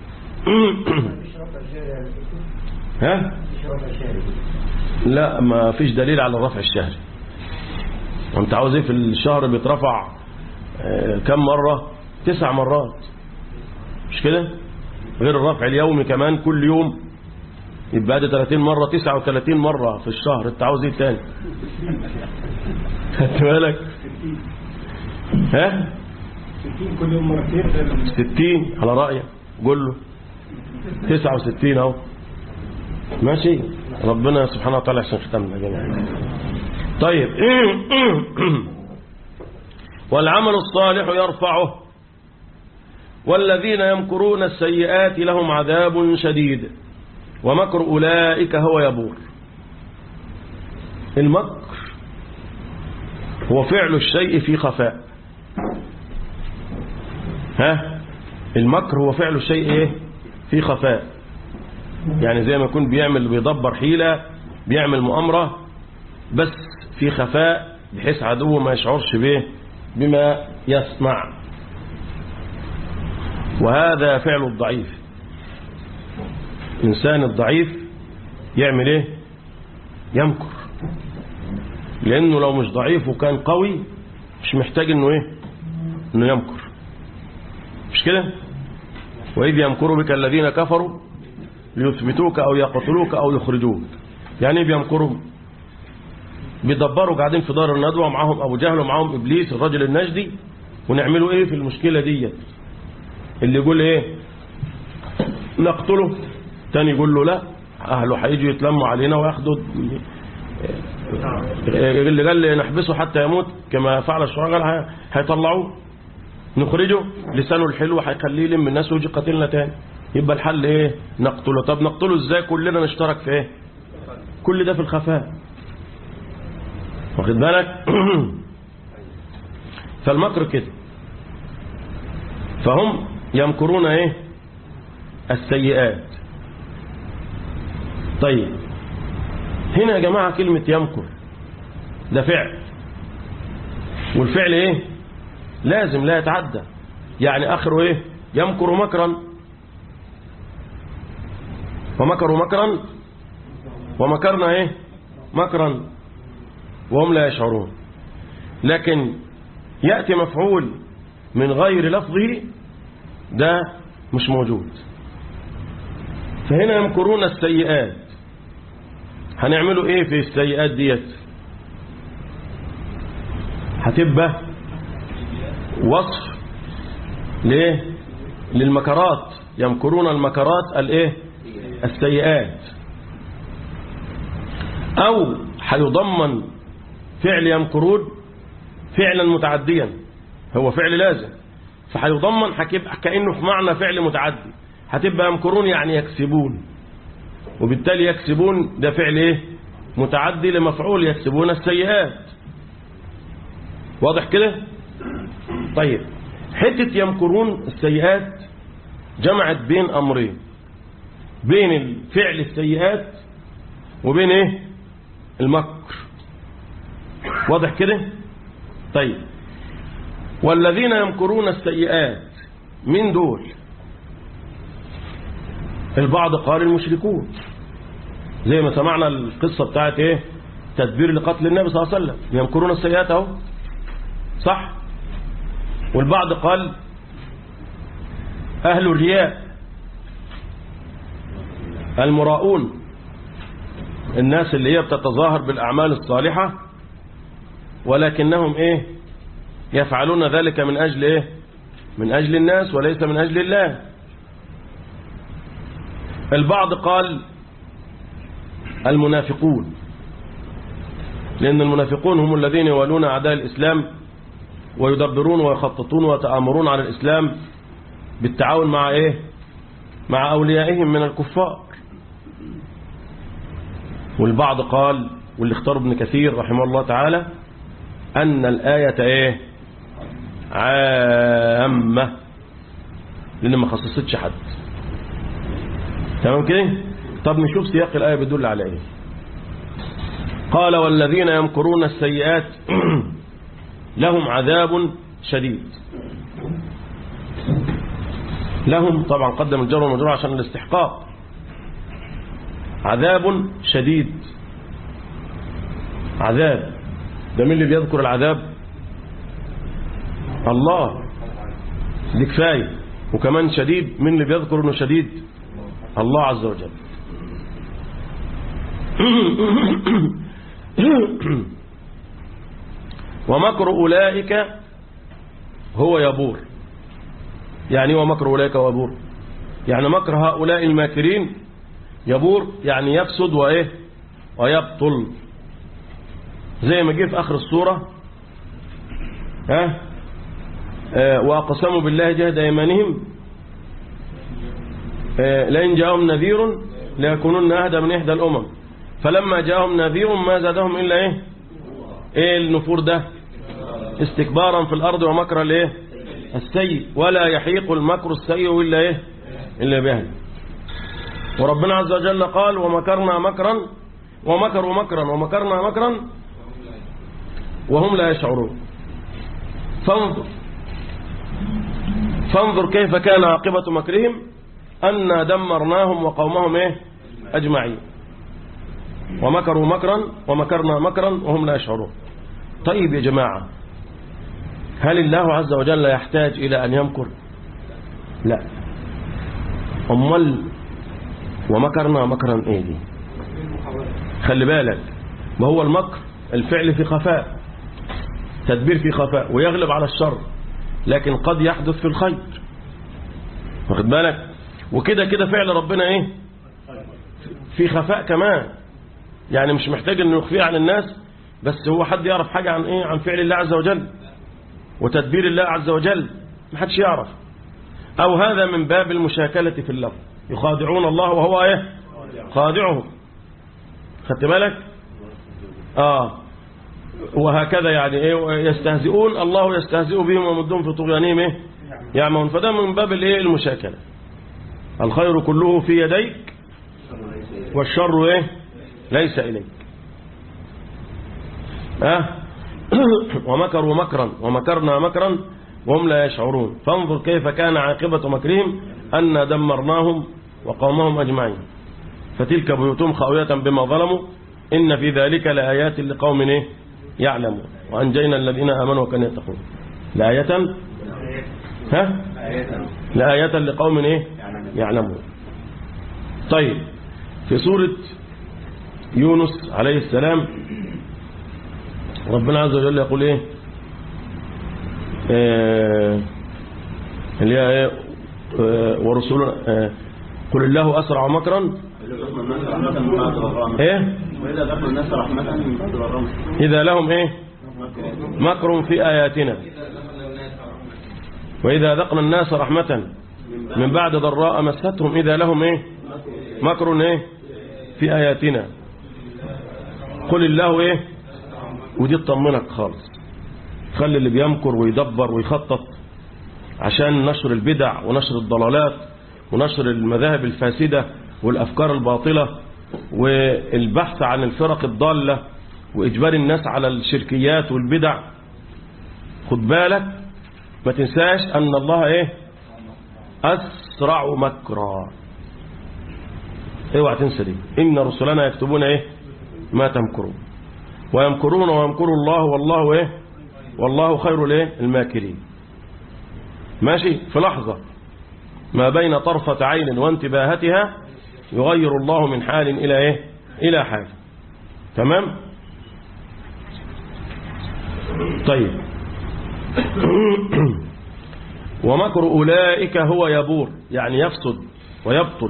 ها لا ما فيش دليل على الرفع الشهري وانت عاوز ايه في الشهر بيترفع اه كم مرة تسع مرات مش كده غير الرفع اليومي كمان كل يوم يبقى ده 30 مرة 39 مرة في الشهر انت عاوز ايه تاني خدت بالك ها 60 كل يوم مرتين 60 على رأيك قول له 69 اهو ماشي ربنا سبحانه وتعالى عشان ختمنا جميعا طيب والعمل الصالح يرفعه والذين يمكرون السيئات لهم عذاب شديد ومكر أولئك هو يبور المكر هو فعل الشيء في خفاء ها المكر هو فعل الشيء ايه في خفاء يعني زي ما يكون بيعمل بيدبر حيلة بيعمل مؤامرة بس في خفاء بحيث عدوه ما يشعرش به بما يصنع وهذا فعل الضعيف الإنسان الضعيف يعمل ايه يمكر لأنه لو مش ضعيف وكان قوي مش محتاج انه ايه انه يمكر مش كده وإذ يمكر بك الذين كفروا ليثبتوك أو يقتلوك أو يخرجوك يعني ايه بيمكروا بيدبروا قاعدين في دار الندوة معاهم أبو جهل ومعاهم إبليس الرجل النجدي ونعملوا إيه في المشكلة دي اللي يقول إيه نقتله تاني يقول له لا أهله هيجوا يتلموا علينا وياخدوا اللي قال لي نحبسه حتى يموت كما فعل الشرع قال هيطلعوه نخرجه لسانه الحلو هيخليه يلم الناس ويجي قاتلنا تاني يبقى الحل ايه نقتله طب نقتله ازاي كلنا نشترك في ايه كل ده في الخفاء واخد بالك فالمكر كده فهم يمكرون ايه السيئات طيب هنا يا جماعة كلمة يمكر ده فعل والفعل ايه لازم لا يتعدى يعني اخره ايه يمكر مكرا ومكروا مكرا ومكرنا ايه مكرا وهم لا يشعرون لكن يأتي مفعول من غير لفظه ده مش موجود فهنا يمكرون السيئات هنعملوا ايه في السيئات ديت هتبقى وصف ليه للمكرات يمكرون المكرات الايه السيئات او هيضمن فعل يمكرون فعلا متعديا هو فعل لازم فهيضمن هتبقى كانه في معنى فعل متعدي هتبقى يمكرون يعني يكسبون وبالتالي يكسبون ده فعل ايه متعدي لمفعول يكسبون السيئات واضح كده طيب حتة يمكرون السيئات جمعت بين أمرين بين الفعل السيئات وبين ايه المكر واضح كده طيب والذين يمكرون السيئات من دول البعض قال المشركون زي ما سمعنا القصة بتاعت ايه تدبير لقتل النبي صلى الله عليه وسلم يمكرون السيئات اهو صح والبعض قال أهل الرياء المراؤون الناس اللي هي بتتظاهر بالأعمال الصالحة ولكنهم إيه يفعلون ذلك من أجل إيه من أجل الناس وليس من أجل الله البعض قال المنافقون لأن المنافقون هم الذين يوالون أعداء الإسلام ويدبرون ويخططون ويتآمرون على الإسلام بالتعاون مع إيه مع أوليائهم من الكفار والبعض قال واللي اختار ابن كثير رحمه الله تعالى أن الآية إيه عامة لأن ما خصصتش حد تمام كده طب نشوف سياق الآية بيدل على إيه قال والذين يمكرون السيئات لهم عذاب شديد لهم طبعا قدم الجر والمجرور عشان الاستحقاق عذاب شديد عذاب ده مين اللي بيذكر العذاب الله دي كفايه وكمان شديد مين اللي بيذكر انه شديد الله عز وجل ومكر أولئك هو يبور يعني ومكر أولئك هو يبور يعني مكر هؤلاء الماكرين يبور يعني يفسد وإيه ويبطل زي ما جه في آخر السورة ها آه وأقسموا بالله جهد أيمانهم آه لئن جاءهم نذير ليكونن أهدى من إحدى الأمم فلما جاءهم نذير ما زادهم إلا إيه إيه النفور ده استكبارا في الأرض ومكر الايه السيء ولا يحيق المكر السيء إلا إيه إلا به وربنا عز وجل قال ومكرنا مكرا ومكروا مكرا ومكرنا مكرا وهم لا يشعرون فانظر فانظر كيف كان عاقبة مكرهم أنا دمرناهم وقومهم إيه أجمعين ومكروا مكرا ومكرنا مكرا وهم لا يشعرون طيب يا جماعة هل الله عز وجل يحتاج إلى أن يمكر لا أمال ومكرنا مكرا إيه دي خلي بالك ما هو المكر الفعل في خفاء تدبير في خفاء ويغلب على الشر لكن قد يحدث في الخير واخد بالك وكده كده فعل ربنا ايه في خفاء كمان يعني مش محتاج انه يخفيه عن الناس بس هو حد يعرف حاجة عن ايه عن فعل الله عز وجل وتدبير الله عز وجل ما حدش يعرف او هذا من باب المشاكلة في اللفظ يخادعون الله وهو ايه خادعهم خدت بالك اه وهكذا يعني ايه يستهزئون الله يستهزئ بهم ومدهم في طغيانهم ايه يعمون فده من باب الايه المشاكله الخير كله في يديك والشر ايه ليس اليك ها ومكروا مكرا ومكرنا مكرا وهم لا يشعرون فانظر كيف كان عاقبة مكرهم أن دمرناهم وقومهم أجمعين فتلك بيوتهم خاوية بما ظلموا إن في ذلك لآيات لقوم إيه؟ يعلمون وأنجينا الذين آمنوا وكانوا يتقون لآية ها لآية لقوم إيه؟ يعلمون طيب في سورة يونس عليه السلام ربنا عز وجل يقول ايه آه، اللي هي ايه آه، ورسولنا آه، قل الله اسرع مكرا ايه وإذا ذكروا الناس رحمة من بعد ضراء اذا لهم ايه مكر في اياتنا واذا ذقنا الناس رحمه من بعد ضراء مستهم اذا لهم ايه مكر ايه في اياتنا قل الله ايه ودي تطمنك خالص خلي اللي بيمكر ويدبر ويخطط عشان نشر البدع ونشر الضلالات ونشر المذاهب الفاسدة والأفكار الباطلة والبحث عن الفرق الضالة وإجبار الناس على الشركيات والبدع خد بالك ما تنساش أن الله إيه أسرع مكرا اوعى تنسى دي إن رسلنا يكتبون إيه ما تمكرون ويمكرون ويمكر الله والله إيه والله خير الايه الماكرين ماشي في لحظة ما بين طرفة عين وانتباهتها يغير الله من حال إلى إيه إلى حال تمام طيب ومكر أولئك هو يبور يعني يفسد ويبطل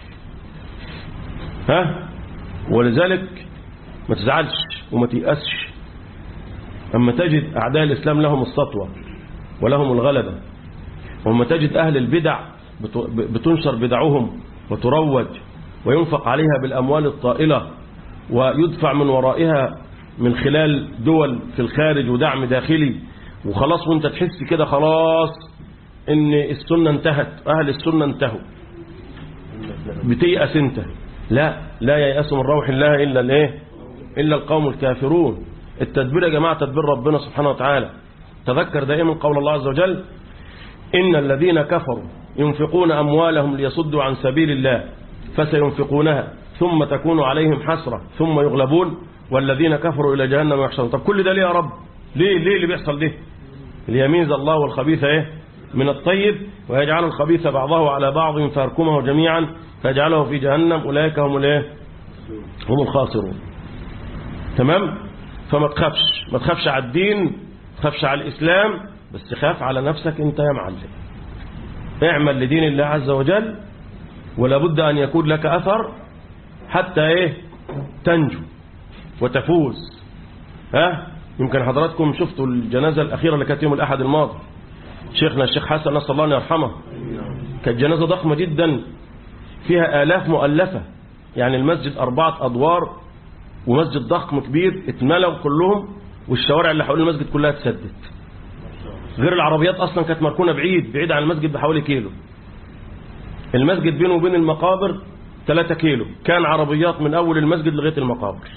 ها ولذلك ما تزعلش وما تيأسش أما تجد أعداء الإسلام لهم السطوة ولهم الغلبة وأما تجد أهل البدع بتنشر بدعهم وتروج وينفق عليها بالأموال الطائلة ويدفع من ورائها من خلال دول في الخارج ودعم داخلي وخلاص وانت تحس كده خلاص ان السنة انتهت أهل السنة انتهوا بتيأس انت لا لا ييأس من روح الله إلا الايه إلا القوم الكافرون التدبير يا جماعة تدبير ربنا سبحانه وتعالى تذكر دائما قول الله عز وجل إن الذين كفروا ينفقون أموالهم ليصدوا عن سبيل الله فسينفقونها ثم تكون عليهم حسرة ثم يغلبون والذين كفروا إلى جهنم يحشرون طب كل ده ليه يا رب ليه ليه اللي بيحصل ده ليميز الله والخبيث ايه من الطيب ويجعل الخبيث بعضه على بعض فيركمه جميعا فيجعله في جهنم أولئك هم الايه هم الخاسرون تمام فما تخافش ما تخافش على الدين ما تخافش على الإسلام بس خاف على نفسك انت يا معلم اعمل لدين الله عز وجل ولا بد أن يكون لك أثر حتى ايه تنجو وتفوز ها يمكن حضراتكم شفتوا الجنازة الأخيرة اللي كانت يوم الأحد الماضي شيخنا الشيخ حسن نسأل الله أن يرحمه كانت جنازة ضخمة جدا فيها آلاف مؤلفة يعني المسجد أربعة أدوار ومسجد ضخم كبير اتملوا كلهم والشوارع اللي حوالين المسجد كلها اتسدت غير العربيات أصلا كانت مركونة بعيد بعيد عن المسجد بحوالي كيلو المسجد بينه وبين المقابر 3 كيلو كان عربيات من أول المسجد لغاية المقابر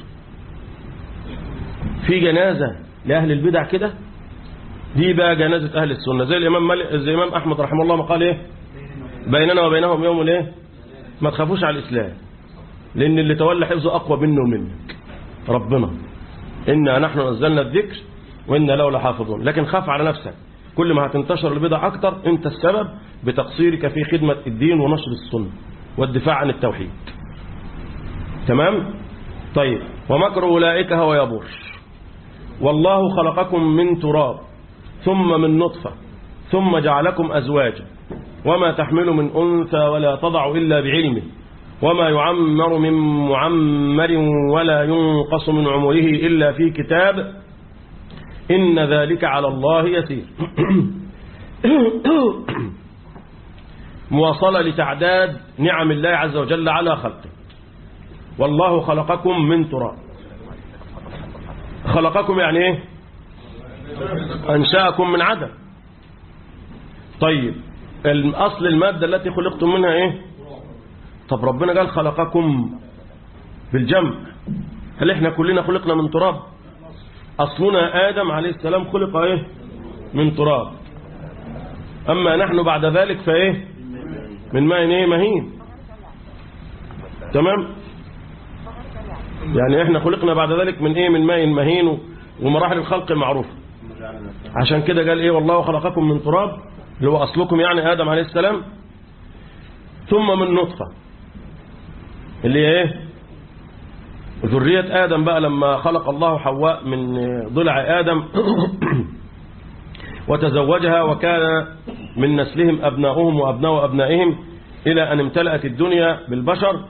في جنازة لأهل البدع كده دي بقى جنازة أهل السنة زي الإمام, مالك زي الإمام أحمد رحمه الله ما قال إيه بيننا وبينهم يوم الإيه ما تخافوش على الإسلام لأن اللي تولى حفظه أقوى منه ومنك ربنا إنا نحن نزلنا الذكر وإنا له لحافظون لكن خاف على نفسك كل ما هتنتشر البدع أكتر أنت السبب بتقصيرك في خدمة الدين ونشر السنة والدفاع عن التوحيد تمام طيب ومكر أولئك هو يبور والله خلقكم من تراب ثم من نطفة ثم جعلكم أزواجا وما تحمل من أنثى ولا تضع إلا بعلمه وما يعمر من معمر ولا ينقص من عمره إلا في كتاب إن ذلك على الله يسير مواصلة لتعداد نعم الله عز وجل على خلقه والله خلقكم من تراب خلقكم يعني ايه انشاكم من عدم طيب الاصل الماده التي خلقتم منها ايه طب ربنا قال خلقكم بالجمع هل احنا كلنا خلقنا من تراب اصلنا ادم عليه السلام خلق ايه من تراب اما نحن بعد ذلك فايه من ماء ايه مهين تمام يعني احنا خلقنا بعد ذلك من ايه من ماء مهين و- ومراحل الخلق المعروفه عشان كده قال ايه والله خلقكم من تراب اللي هو اصلكم يعني ادم عليه السلام ثم من نطفه اللي هي ايه ذريه ادم بقى لما خلق الله حواء من ضلع ادم وتزوجها وكان من نسلهم ابناؤهم وابناء ابنائهم الى ان امتلأت الدنيا بالبشر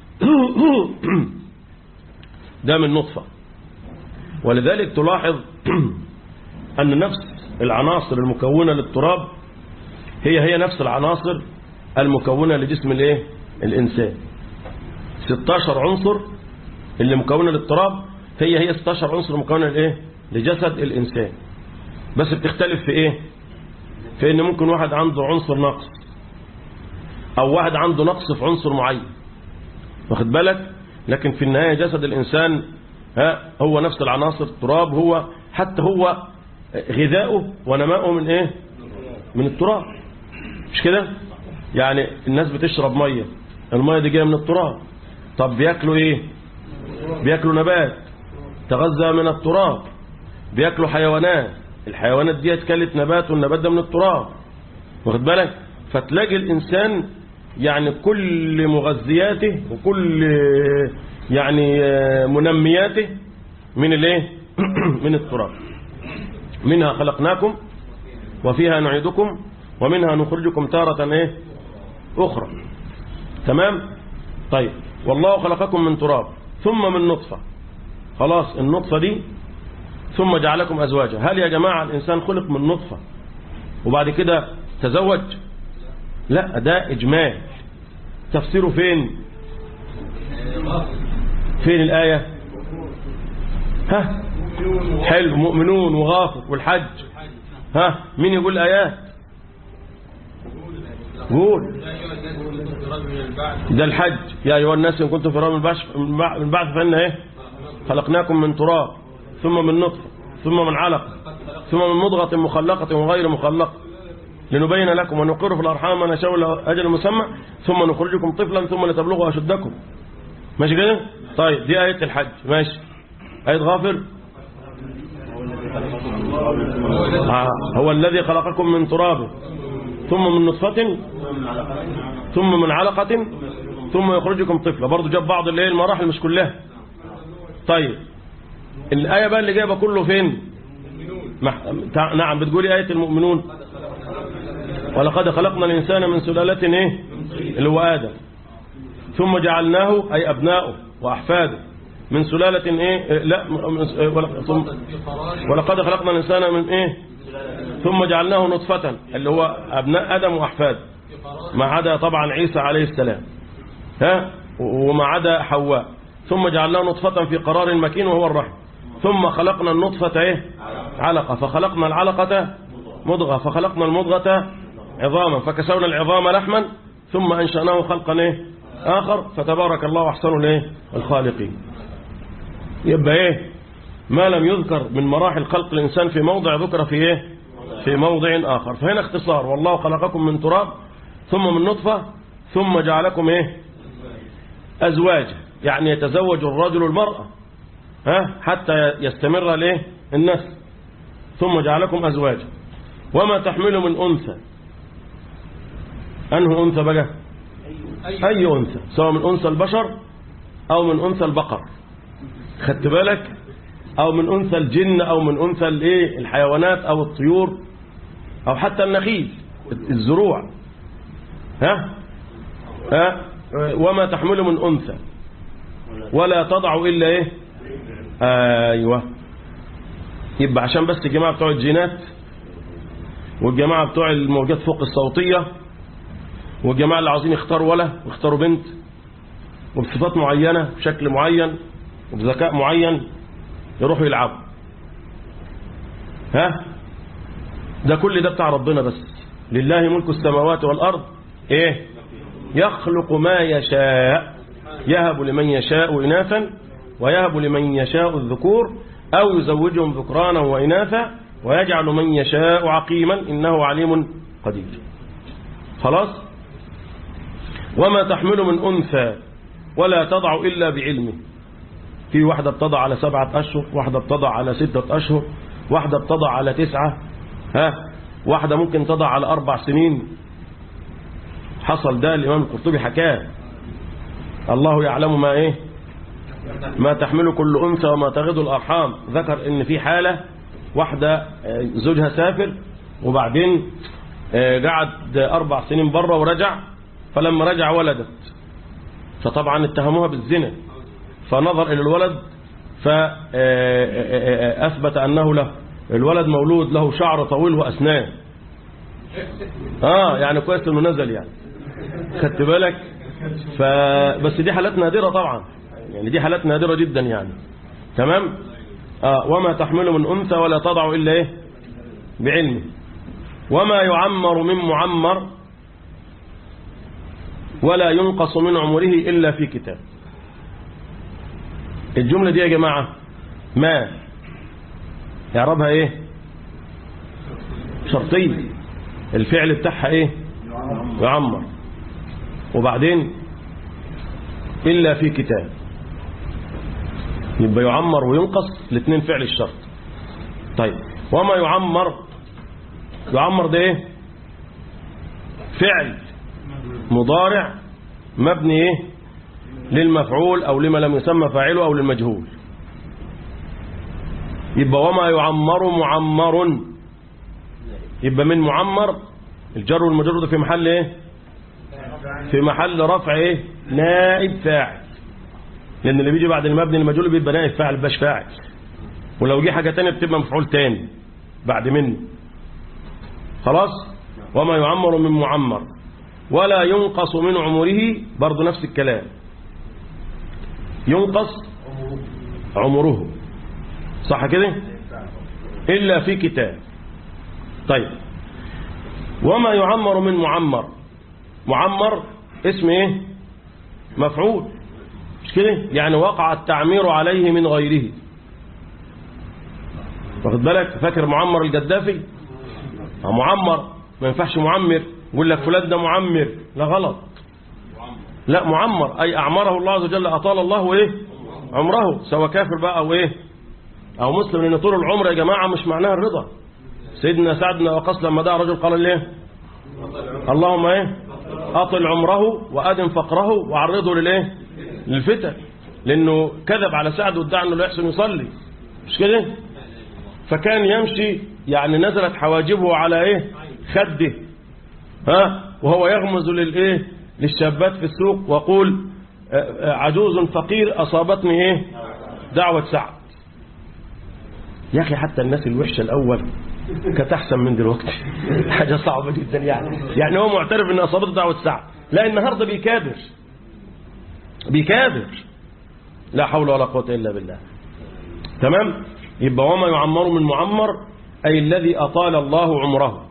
ده من نطفة ولذلك تلاحظ أن نفس العناصر المكونة للتراب هي هي نفس العناصر المكونة لجسم الايه الإنسان 16 عنصر اللي مكونة للتراب هي هي 16 عنصر مكونة لإيه لجسد الإنسان بس بتختلف في إيه في إن ممكن واحد عنده عنصر نقص أو واحد عنده نقص في عنصر معين واخد بالك لكن في النهاية جسد الإنسان ها هو نفس العناصر التراب هو حتى هو غذاؤه ونماؤه من إيه من التراب مش كده يعني الناس بتشرب مية المية دي جاية من التراب طب بياكلوا ايه بياكلوا نبات تغذى من التراب بياكلوا حيوانات الحيوانات دي اتكلت نبات والنبات ده من التراب واخد بالك فتلاقي الانسان يعني كل مغذياته وكل يعني منمياته من الايه من التراب منها خلقناكم وفيها نعيدكم ومنها نخرجكم تارة ايه اخرى تمام طيب والله خلقكم من تراب ثم من نطفة خلاص النطفة دي ثم جعلكم أزواجا هل يا جماعة الإنسان خلق من نطفة وبعد كده تزوج لا ده إجمال تفسيره فين فين الآية ها حلو مؤمنون وغافر والحج ها مين يقول الآيات قول ده الحج يا أيها الناس إن كنتم في رام من بعد فإن إيه خلقناكم من تراب ثم من نطفة ثم من علقة ثم من مضغة مخلقة وغير مخلقة لنبين لكم ونقر في الأرحام ما نشاء إلى أجل مسمى ثم نخرجكم طفلا ثم لتبلغوا أشدكم ماشي كده طيب دي آية الحج ماشي آية غافر آه. هو الذي خلقكم من تراب ثم من نطفة ثم من علقة ثم يخرجكم طفلا برضه جاب بعض اللي هي المراحل مش كلها طيب الآية بقى اللي جايبه كله فين مح... تع... نعم بتقولي آية المؤمنون ولقد خلقنا الإنسان من سلالة إيه اللي هو آدم ثم جعلناه أي أبناؤه وأحفاده من سلالة إيه لا ولقد خلقنا الإنسان من إيه ثم جعلناه نطفة اللي هو أبناء آدم وأحفاده ما عدا طبعا عيسى عليه السلام ها وما عدا حواء ثم جعلناه نطفة في قرار مكين وهو الرحم ثم خلقنا النطفة إيه علقة فخلقنا العلقة مضغة فخلقنا المضغة عظاما فكسونا العظام لحما ثم أنشأناه خلقا إيه آخر فتبارك الله أحسن الإيه الخالقين يبقى إيه ما لم يذكر من مراحل خلق الإنسان في موضع ذكر في إيه في موضع آخر فهنا اختصار والله خلقكم من تراب ثم من نطفة ثم جعلكم إيه أزواجا يعني يتزوج الرجل المرأة ها حتى يستمر الايه النسل ثم جعلكم أزواجا وما تحمل من أنثى أنه أنثى بقى أي أنثى سواء من أنثى البشر أو من أنثى البقر خدت بالك أو من أنثى الجن أو من أنثى الايه الحيوانات أو الطيور أو حتى النخيل الزروع ها ها وما تحمل من أنثى ولا تضع إلا إيه أيوة يبقى عشان بس الجماعة بتوع الجينات والجماعة بتوع الموجات فوق الصوتية والجماعة اللي عاوزين يختاروا ولا ويختاروا بنت وبصفات معينة بشكل معين وبذكاء معين يروحوا يلعبوا ها ده كل ده بتاع ربنا بس لله ملك السماوات والأرض ايه يخلق ما يشاء يهب لمن يشاء إناثا ويهب لمن يشاء الذكور أو يزوجهم ذكرانا وإناثا ويجعل من يشاء عقيما إنه عليم قدير خلاص وما تحمل من أنثى ولا تضع إلا بعلمه في واحدة بتضع على سبعة أشهر واحدة بتضع على ستة أشهر واحدة بتضع على تسعة ها واحدة ممكن تضع على أربع سنين حصل ده الإمام القرطبي حكاه الله يعلم ما إيه ما تحمل كل أنثى وما تغض الأرحام ذكر إن في حالة واحدة زوجها سافر وبعدين قعد أربع سنين بره ورجع فلما رجع ولدت فطبعا اتهموها بالزنا فنظر إلى الولد فأثبت أنه له الولد مولود له شعر طويل وأسنان آه يعني كويس إنه نزل يعني خدت بالك ف... بس دي حالات نادرة طبعا يعني دي حالات نادرة جدا يعني تمام آه وما تحمل من أنثى ولا تضع إلا إيه بعلمه وما يعمر من معمر ولا ينقص من عمره إلا في كتاب الجملة دي يا جماعة ما يعربها ايه شرطية الفعل بتاعها ايه يعمر وبعدين إلا في كتاب يبقى يعمر وينقص الاثنين فعل الشرط طيب وما يعمر يعمر ده ايه فعل مضارع مبني ايه للمفعول او لما لم يسمى فاعله او للمجهول يبقى وما يعمر معمر يبقى من معمر الجر والمجرور ده في محل ايه في محل رفع ايه نائب فاعل لان اللي بيجي بعد المبني المجهول بيبقى نائب فاعل باش فاعل ولو جه حاجه ثانيه بتبقى مفعول تاني بعد منه خلاص وما يعمر من معمر ولا ينقص من عمره برضه نفس الكلام ينقص عمره صح كده إلا في كتاب طيب وما يعمر من معمر معمر اسم ايه مفعول مش كده يعني وقع التعمير عليه من غيره واخد بالك فاكر معمر الجدافي معمر ما ينفعش معمر يقول لك فلان ده معمر لا غلط لا معمر أي أعمره الله عز وجل أطال الله إيه عمره سواء كافر بقى أو إيه أو مسلم لأن طول العمر يا جماعة مش معناها الرضا سيدنا سعد بن وقاص لما دعا رجل قال ليه اللهم إيه أطل عمره وأدم فقره وعرضه للإيه للفتن لأنه كذب على سعد وادعى أنه لا يحسن يصلي مش كده فكان يمشي يعني نزلت حواجبه على إيه خده ها وهو يغمز للإيه للشابات في السوق وقول عجوز فقير أصابتني إيه دعوة سعد يا أخي حتى الناس الوحشة الأول كانت أحسن من دلوقتي حاجة صعبة جدا يعني يعني هو معترف أن أصابته دعوة سعد لا النهاردة بيكابر بيكابر لا حول ولا قوة إلا بالله تمام يبقى وما يعمر من معمر أي الذي أطال الله عمره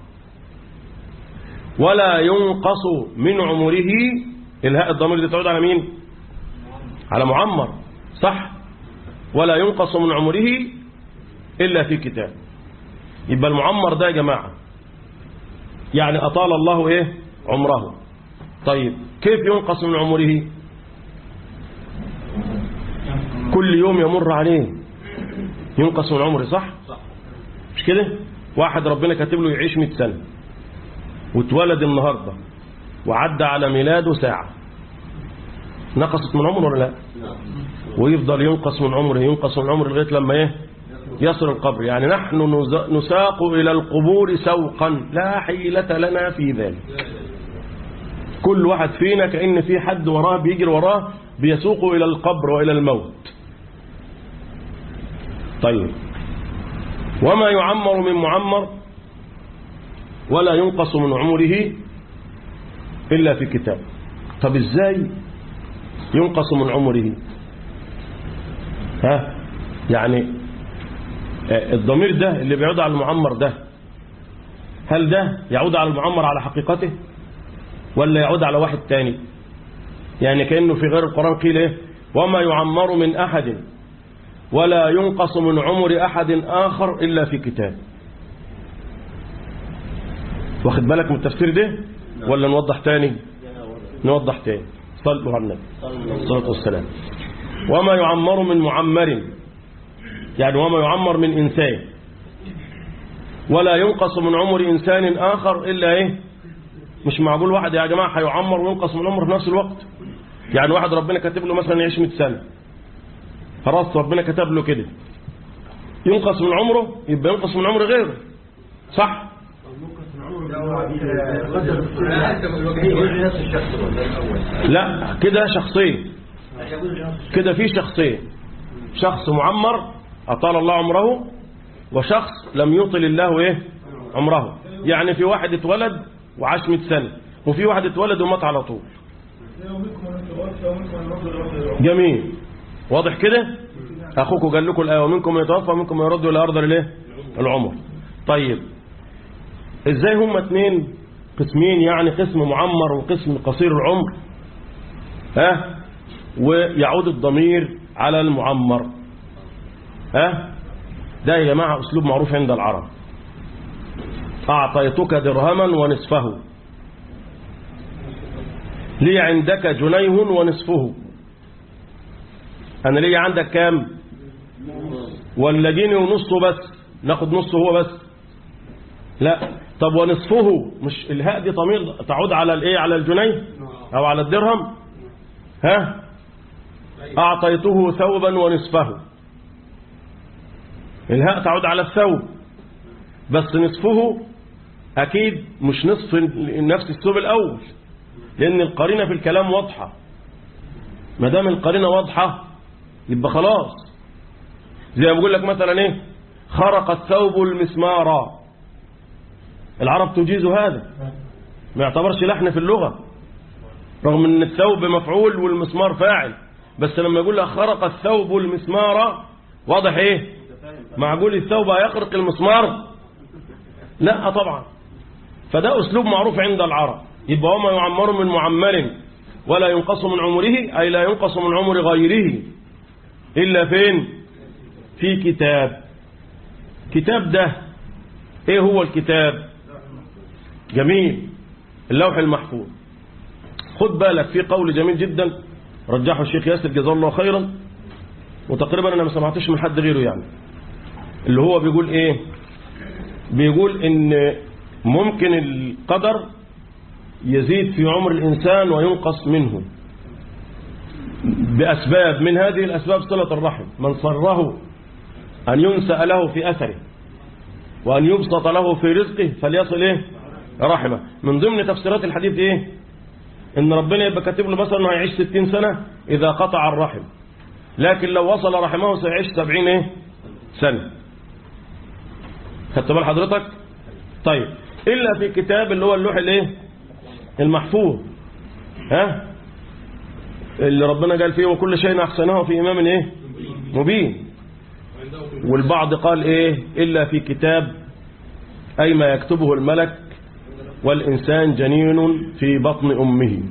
ولا ينقص من عمره الهاء الضمير اللي تعود على مين على معمر صح ولا ينقص من عمره إلا في كتاب يبقى المعمر ده يا جماعة يعني أطال الله إيه عمره طيب كيف ينقص من عمره كل يوم يمر عليه ينقص من عمره صح مش كده واحد ربنا كاتب له يعيش 100 سنة واتولد النهاردة وعدى على ميلاده ساعة نقصت من عمره ولا لا ويفضل ينقص من عمره ينقص من عمره لغاية لما ايه يصل القبر يعني نحن نساق إلى القبور سوقا لا حيلة لنا في ذلك كل واحد فينا كأن في حد وراه بيجري وراه بيسوق إلى القبر وإلى الموت طيب وما يعمر من معمر ولا ينقص من عمره إلا في كتاب طب إزاي ينقص من عمره ها يعني آه، الضمير ده اللي بيعود على المعمر ده هل ده يعود على المعمر على حقيقته ولا يعود على واحد تاني يعني كأنه في غير القرآن قيل ايه وما يعمر من أحد ولا ينقص من عمر أحد آخر إلا في كتاب واخد بالك من التفسير ده ولا نوضح تاني نوضح تاني صلوا على النبي الصلاة والسلام وما يعمر من معمر يعني وما يعمر من إنسان ولا ينقص من عمر إنسان آخر إلا إيه مش معقول واحد يا جماعة هيعمر وينقص من عمره في نفس الوقت يعني واحد ربنا كاتب له مثلا يعيش 100 سنة خلاص ربنا كتب له كده ينقص من عمره يبقى ينقص من عمر غيره صح لا كده شخصين كده في شخصين شخص معمر أطال الله عمره وشخص لم يطل الله إيه عمره يعني في واحد اتولد وعاش 100 سنة وفي واحد اتولد ومات على طول جميل واضح كده أخوكم قال لكم الآية ومنكم يتوفى ومنكم يرد إلى أرض الإيه العمر طيب إزاي هم اتنين قسمين يعني قسم معمر وقسم قصير العمر ها ويعود الضمير على المعمر ها ده يا جماعة أسلوب معروف عند العرب أعطيتك درهما ونصفه لي عندك جنيه ونصفه أنا لي عندك كام ولا جنيه ونصه بس ناخد نصه هو بس لا طب ونصفه مش الهاء دي ضمير تعود على الايه على الجنيه او على الدرهم ها اعطيته ثوبا ونصفه الهاء تعود على الثوب بس نصفه اكيد مش نصف نفس الثوب الاول لان القرينه في الكلام واضحه ما دام القرينه واضحه يبقى خلاص زي ما بقول لك مثلا ايه خرق الثوب المسمار العرب تجيز هذا ما يعتبرش لحن في اللغة رغم ان الثوب مفعول والمسمار فاعل بس لما يقول لك خرق الثوب المسمار واضح ايه معقول الثوب هيخرق المسمار لا طبعا فده اسلوب معروف عند العرب يبقى وما يعمر من معمر ولا ينقص من عمره اي لا ينقص من عمر غيره الا فين في كتاب كتاب ده ايه هو الكتاب جميل اللوح المحفوظ خد بالك في قول جميل جدا رجحه الشيخ ياسر جزاه الله خيرا وتقريبا انا ما سمعتش من حد غيره يعني اللي هو بيقول ايه بيقول ان ممكن القدر يزيد في عمر الانسان وينقص منه باسباب من هذه الاسباب صله الرحم من صره ان ينسأ له في اثره وان يبسط له في رزقه فليصل ايه رحمه من ضمن تفسيرات الحديث ايه ان ربنا يبقى كاتب له مثلا انه هيعيش 60 سنة اذا قطع الرحم لكن لو وصل رحمه سيعيش 70 ايه سنة خدت بال حضرتك طيب الا في كتاب اللي هو اللوح الايه المحفوظ ها اللي ربنا قال فيه وكل شيء احسنه في امام ايه مبين والبعض قال ايه الا في كتاب اي ما يكتبه الملك والإنسان جنين في بطن أمه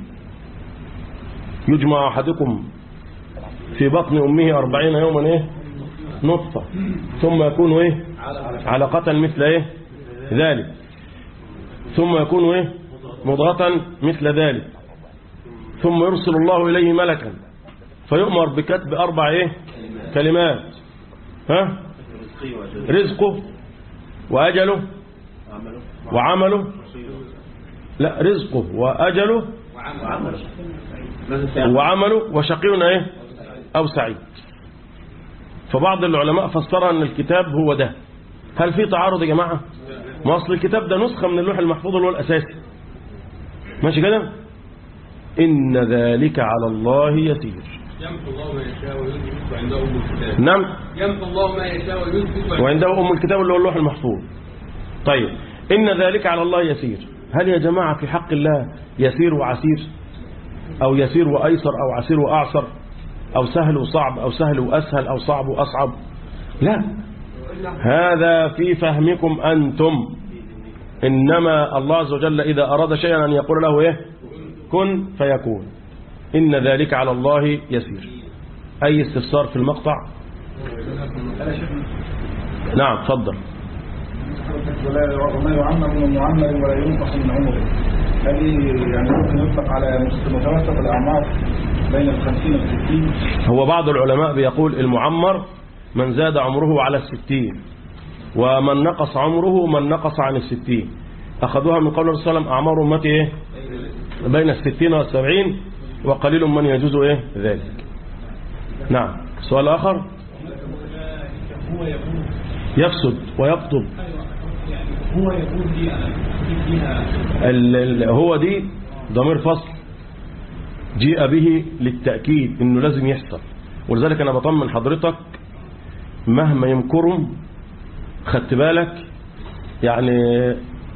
يجمع أحدكم في بطن أمه أربعين يوما إيه نطفة ثم يكون إيه علقة مثل إيه ذلك ثم يكون إيه مضغة مثل ذلك ثم يرسل الله إليه ملكا فيؤمر بكتب أربع إيه كلمات ها رزقه وأجله وعمله لا رزقه وأجله وعمله وشقي ايه أو سعيد فبعض العلماء فسر أن الكتاب هو ده هل في تعارض يا جماعة ما أصل الكتاب ده نسخة من اللوح المحفوظ اللي هو الأساسي ماشي كده إن ذلك على الله يسير يمحو الله ما يشاء ويثبت وعنده أم الكتاب نعم يمحو الله ما يشاء ويثبت وعنده أم الكتاب اللي هو اللوح المحفوظ طيب إن ذلك على الله يسير هل يا جماعة في حق الله يسير وعسير أو يسير وأيسر أو عسير وأعسر أو سهل وصعب أو سهل وأسهل أو صعب وأصعب لا هذا في فهمكم أنتم إنما الله عز وجل إذا أراد شيئا أن يقول له إيه كن فيكون إن ذلك على الله يسير أي استفسار في المقطع نعم تفضل ولا وما يعمر من معمر ولا ينقص من عمره هذه يعني ممكن يطلق على متوسط الأعمار بين الخمسين والستين هو بعض العلماء بيقول المعمر من زاد عمره على الستين ومن نقص عمره من نقص عن الستين أخذوها من قول الرسول صلى الله عليه وسلم أعمار أمتي إيه؟ بين الستين والسبعين وقليل من يجوز إيه ذلك نعم سؤال آخر يفسد ويبطل هو يقول دي فيها ال- ال- هو دي ضمير فصل جيء به للتأكيد انه لازم يحصل ولذلك انا بطمن حضرتك مهما يمكرهم خدت بالك يعني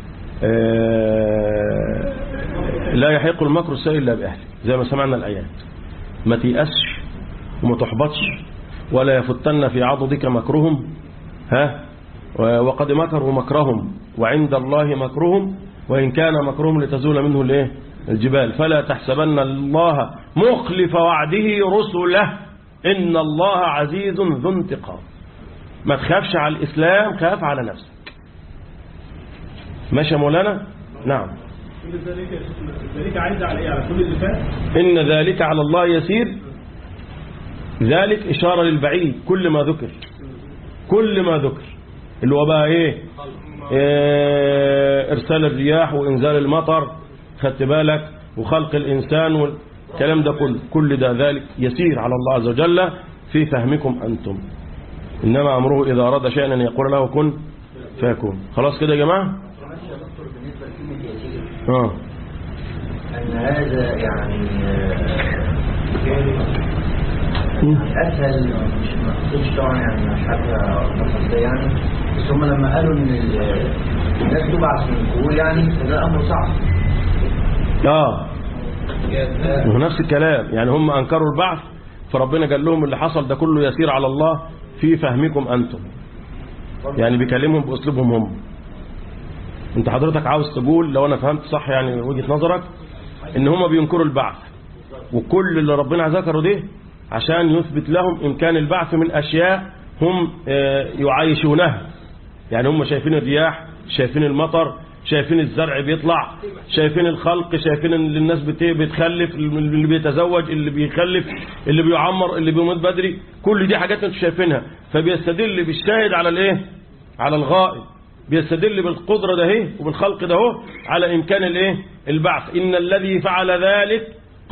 آه، لا يحق المكر السيء الا باهله زي ما سمعنا الايات ما تيأسش وما تحبطش ولا يفتن في عضدك مكرهم ها وقد مكروا مكرهم وعند الله مكرهم وإن كان مكرهم لتزول منه الايه الجبال فلا تحسبن الله مخلف وعده رسله إن الله عزيز ذو انتقام ما تخافش على الإسلام خاف على نفسك ماشي يا مولانا نعم كل ذلك يا شيخنا، ذلك عايز على ايه على كل اللي فات إن ذلك على الله يسير ذلك إشارة للبعيد كل ما ذكر كل ما ذكر اللي هو بقى إيه إيه، إرسال الرياح وإنزال المطر خدت بالك وخلق الإنسان والكلام ده كله كل ده ذلك يسير على الله عز وجل في فهمكم أنتم إنما أمره إذا أراد شيئا أن يقول له كن فيكون خلاص كده يا جماعة معلش يا دكتور بالنسبة لكلمة يسير آه. أن هذا يعني آه، يعني أسهل مش مقصودش طبعا يعني مش حاجة قصدية يعني بس هم لما قالوا إن ال- الناس تبعث من القبور يعني فده أمر صعب آه وهو نفس الكلام يعني هم أنكروا البعث فربنا قال لهم اللي حصل ده كله يسير على الله في فهمكم أنتم يعني بيكلمهم بأسلوبهم هم انت حضرتك عاوز تقول لو أنا فهمت صح يعني وجهة نظرك ان هم بينكروا البعث وكل اللي ربنا ذكره ده عشان يثبت لهم إمكان البعث من أشياء هم آه، يعايشونها يعني هم شايفين الرياح شايفين المطر شايفين الزرع بيطلع شايفين الخلق شايفين اللي الناس بت- بتخلف اللي بيتزوج اللي بيخلف اللي بيعمر اللي بيموت بدري كل دي حاجات انتوا شايفينها فبيستدل بالشاهد على الايه على الغائب بيستدل بالقدرة ده اهي وبالخلق ده اهو على إمكان الايه البعث إن الذي فعل ذلك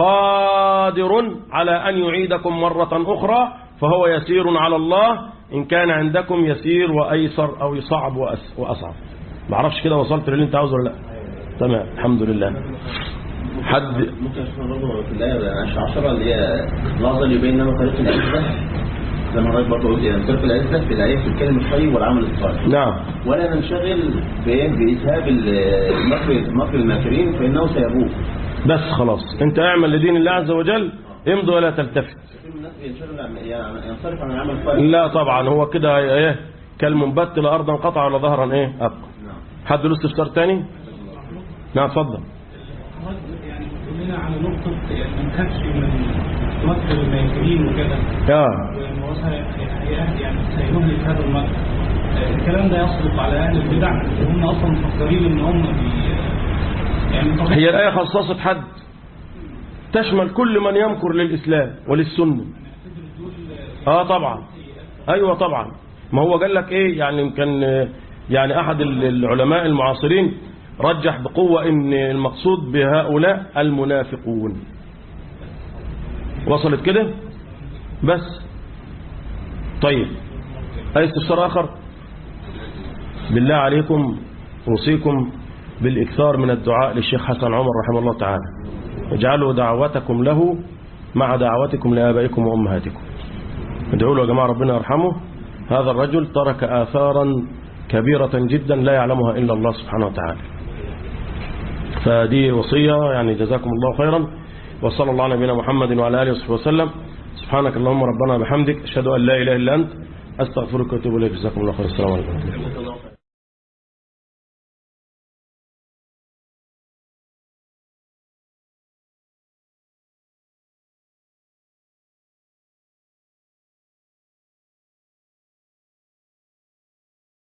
قادر على أن يعيدكم مرة أخرى فهو يسير على الله إن كان عندكم يسير وأيسر أو صعب وأس- وأصعب معرفش كده وصلت للي انت عاوزه ولا لا تمام الحمد لله حد ممكن اشوفها برضه في الآية 10 اللي هي لحظة اللي يبين لنا طريق العزة زي ما حضرتك برضه قلت يعني طريق العزة في الآية في الكلم الطيب والعمل الصالح نعم ولا ننشغل بإيه؟ بإذهاب المكر مكر الماكرين فإنه سيبوه بس خلاص انت اعمل لدين الله عز وجل امضي ولا تلتفت كثير من الناس بينشغل عن- يعني ينصرف عن العمل الصالح لا طبعا هو كده ايه كالمنبت لا ارضا قطع ولا ظهرا ايه ابقى نعم حد له استفسار تاني نعم اتفضل يعني كلنا على نقطة يعني ما نخافش من مكر الماكرين وكده اه وإن هو سي- يعني سيهلك هذا المكر آه، الكلام ده يصدق على أهل البدع وهم أصلا مفكرين إن هم بي يعني طبيعي هي الآية خصصت حد تشمل كل من يمكر للإسلام وللسنة اه طبعا ايوه طبعا ما هو قال لك ايه يعني كان يعني احد العلماء المعاصرين رجح بقوة ان المقصود بهؤلاء المنافقون وصلت كده بس طيب اي استفسار اخر بالله عليكم اوصيكم بالاكثار من الدعاء للشيخ حسن عمر رحمه الله تعالى اجعلوا دعوتكم له مع دعوتكم لآبائكم وأمهاتكم ادعوا له يا جماعة ربنا يرحمه هذا الرجل ترك آثارا كبيرة جدا لا يعلمها إلا الله سبحانه وتعالى فدي وصية يعني جزاكم الله خيرا وصلى الله على نبينا محمد وعلى آله وصحبه وسلم سبحانك اللهم ربنا بحمدك أشهد أن لا إله إلا أنت أستغفرك وأتوب إليك جزاكم الله خير السلام عليكم جزاك الله خير.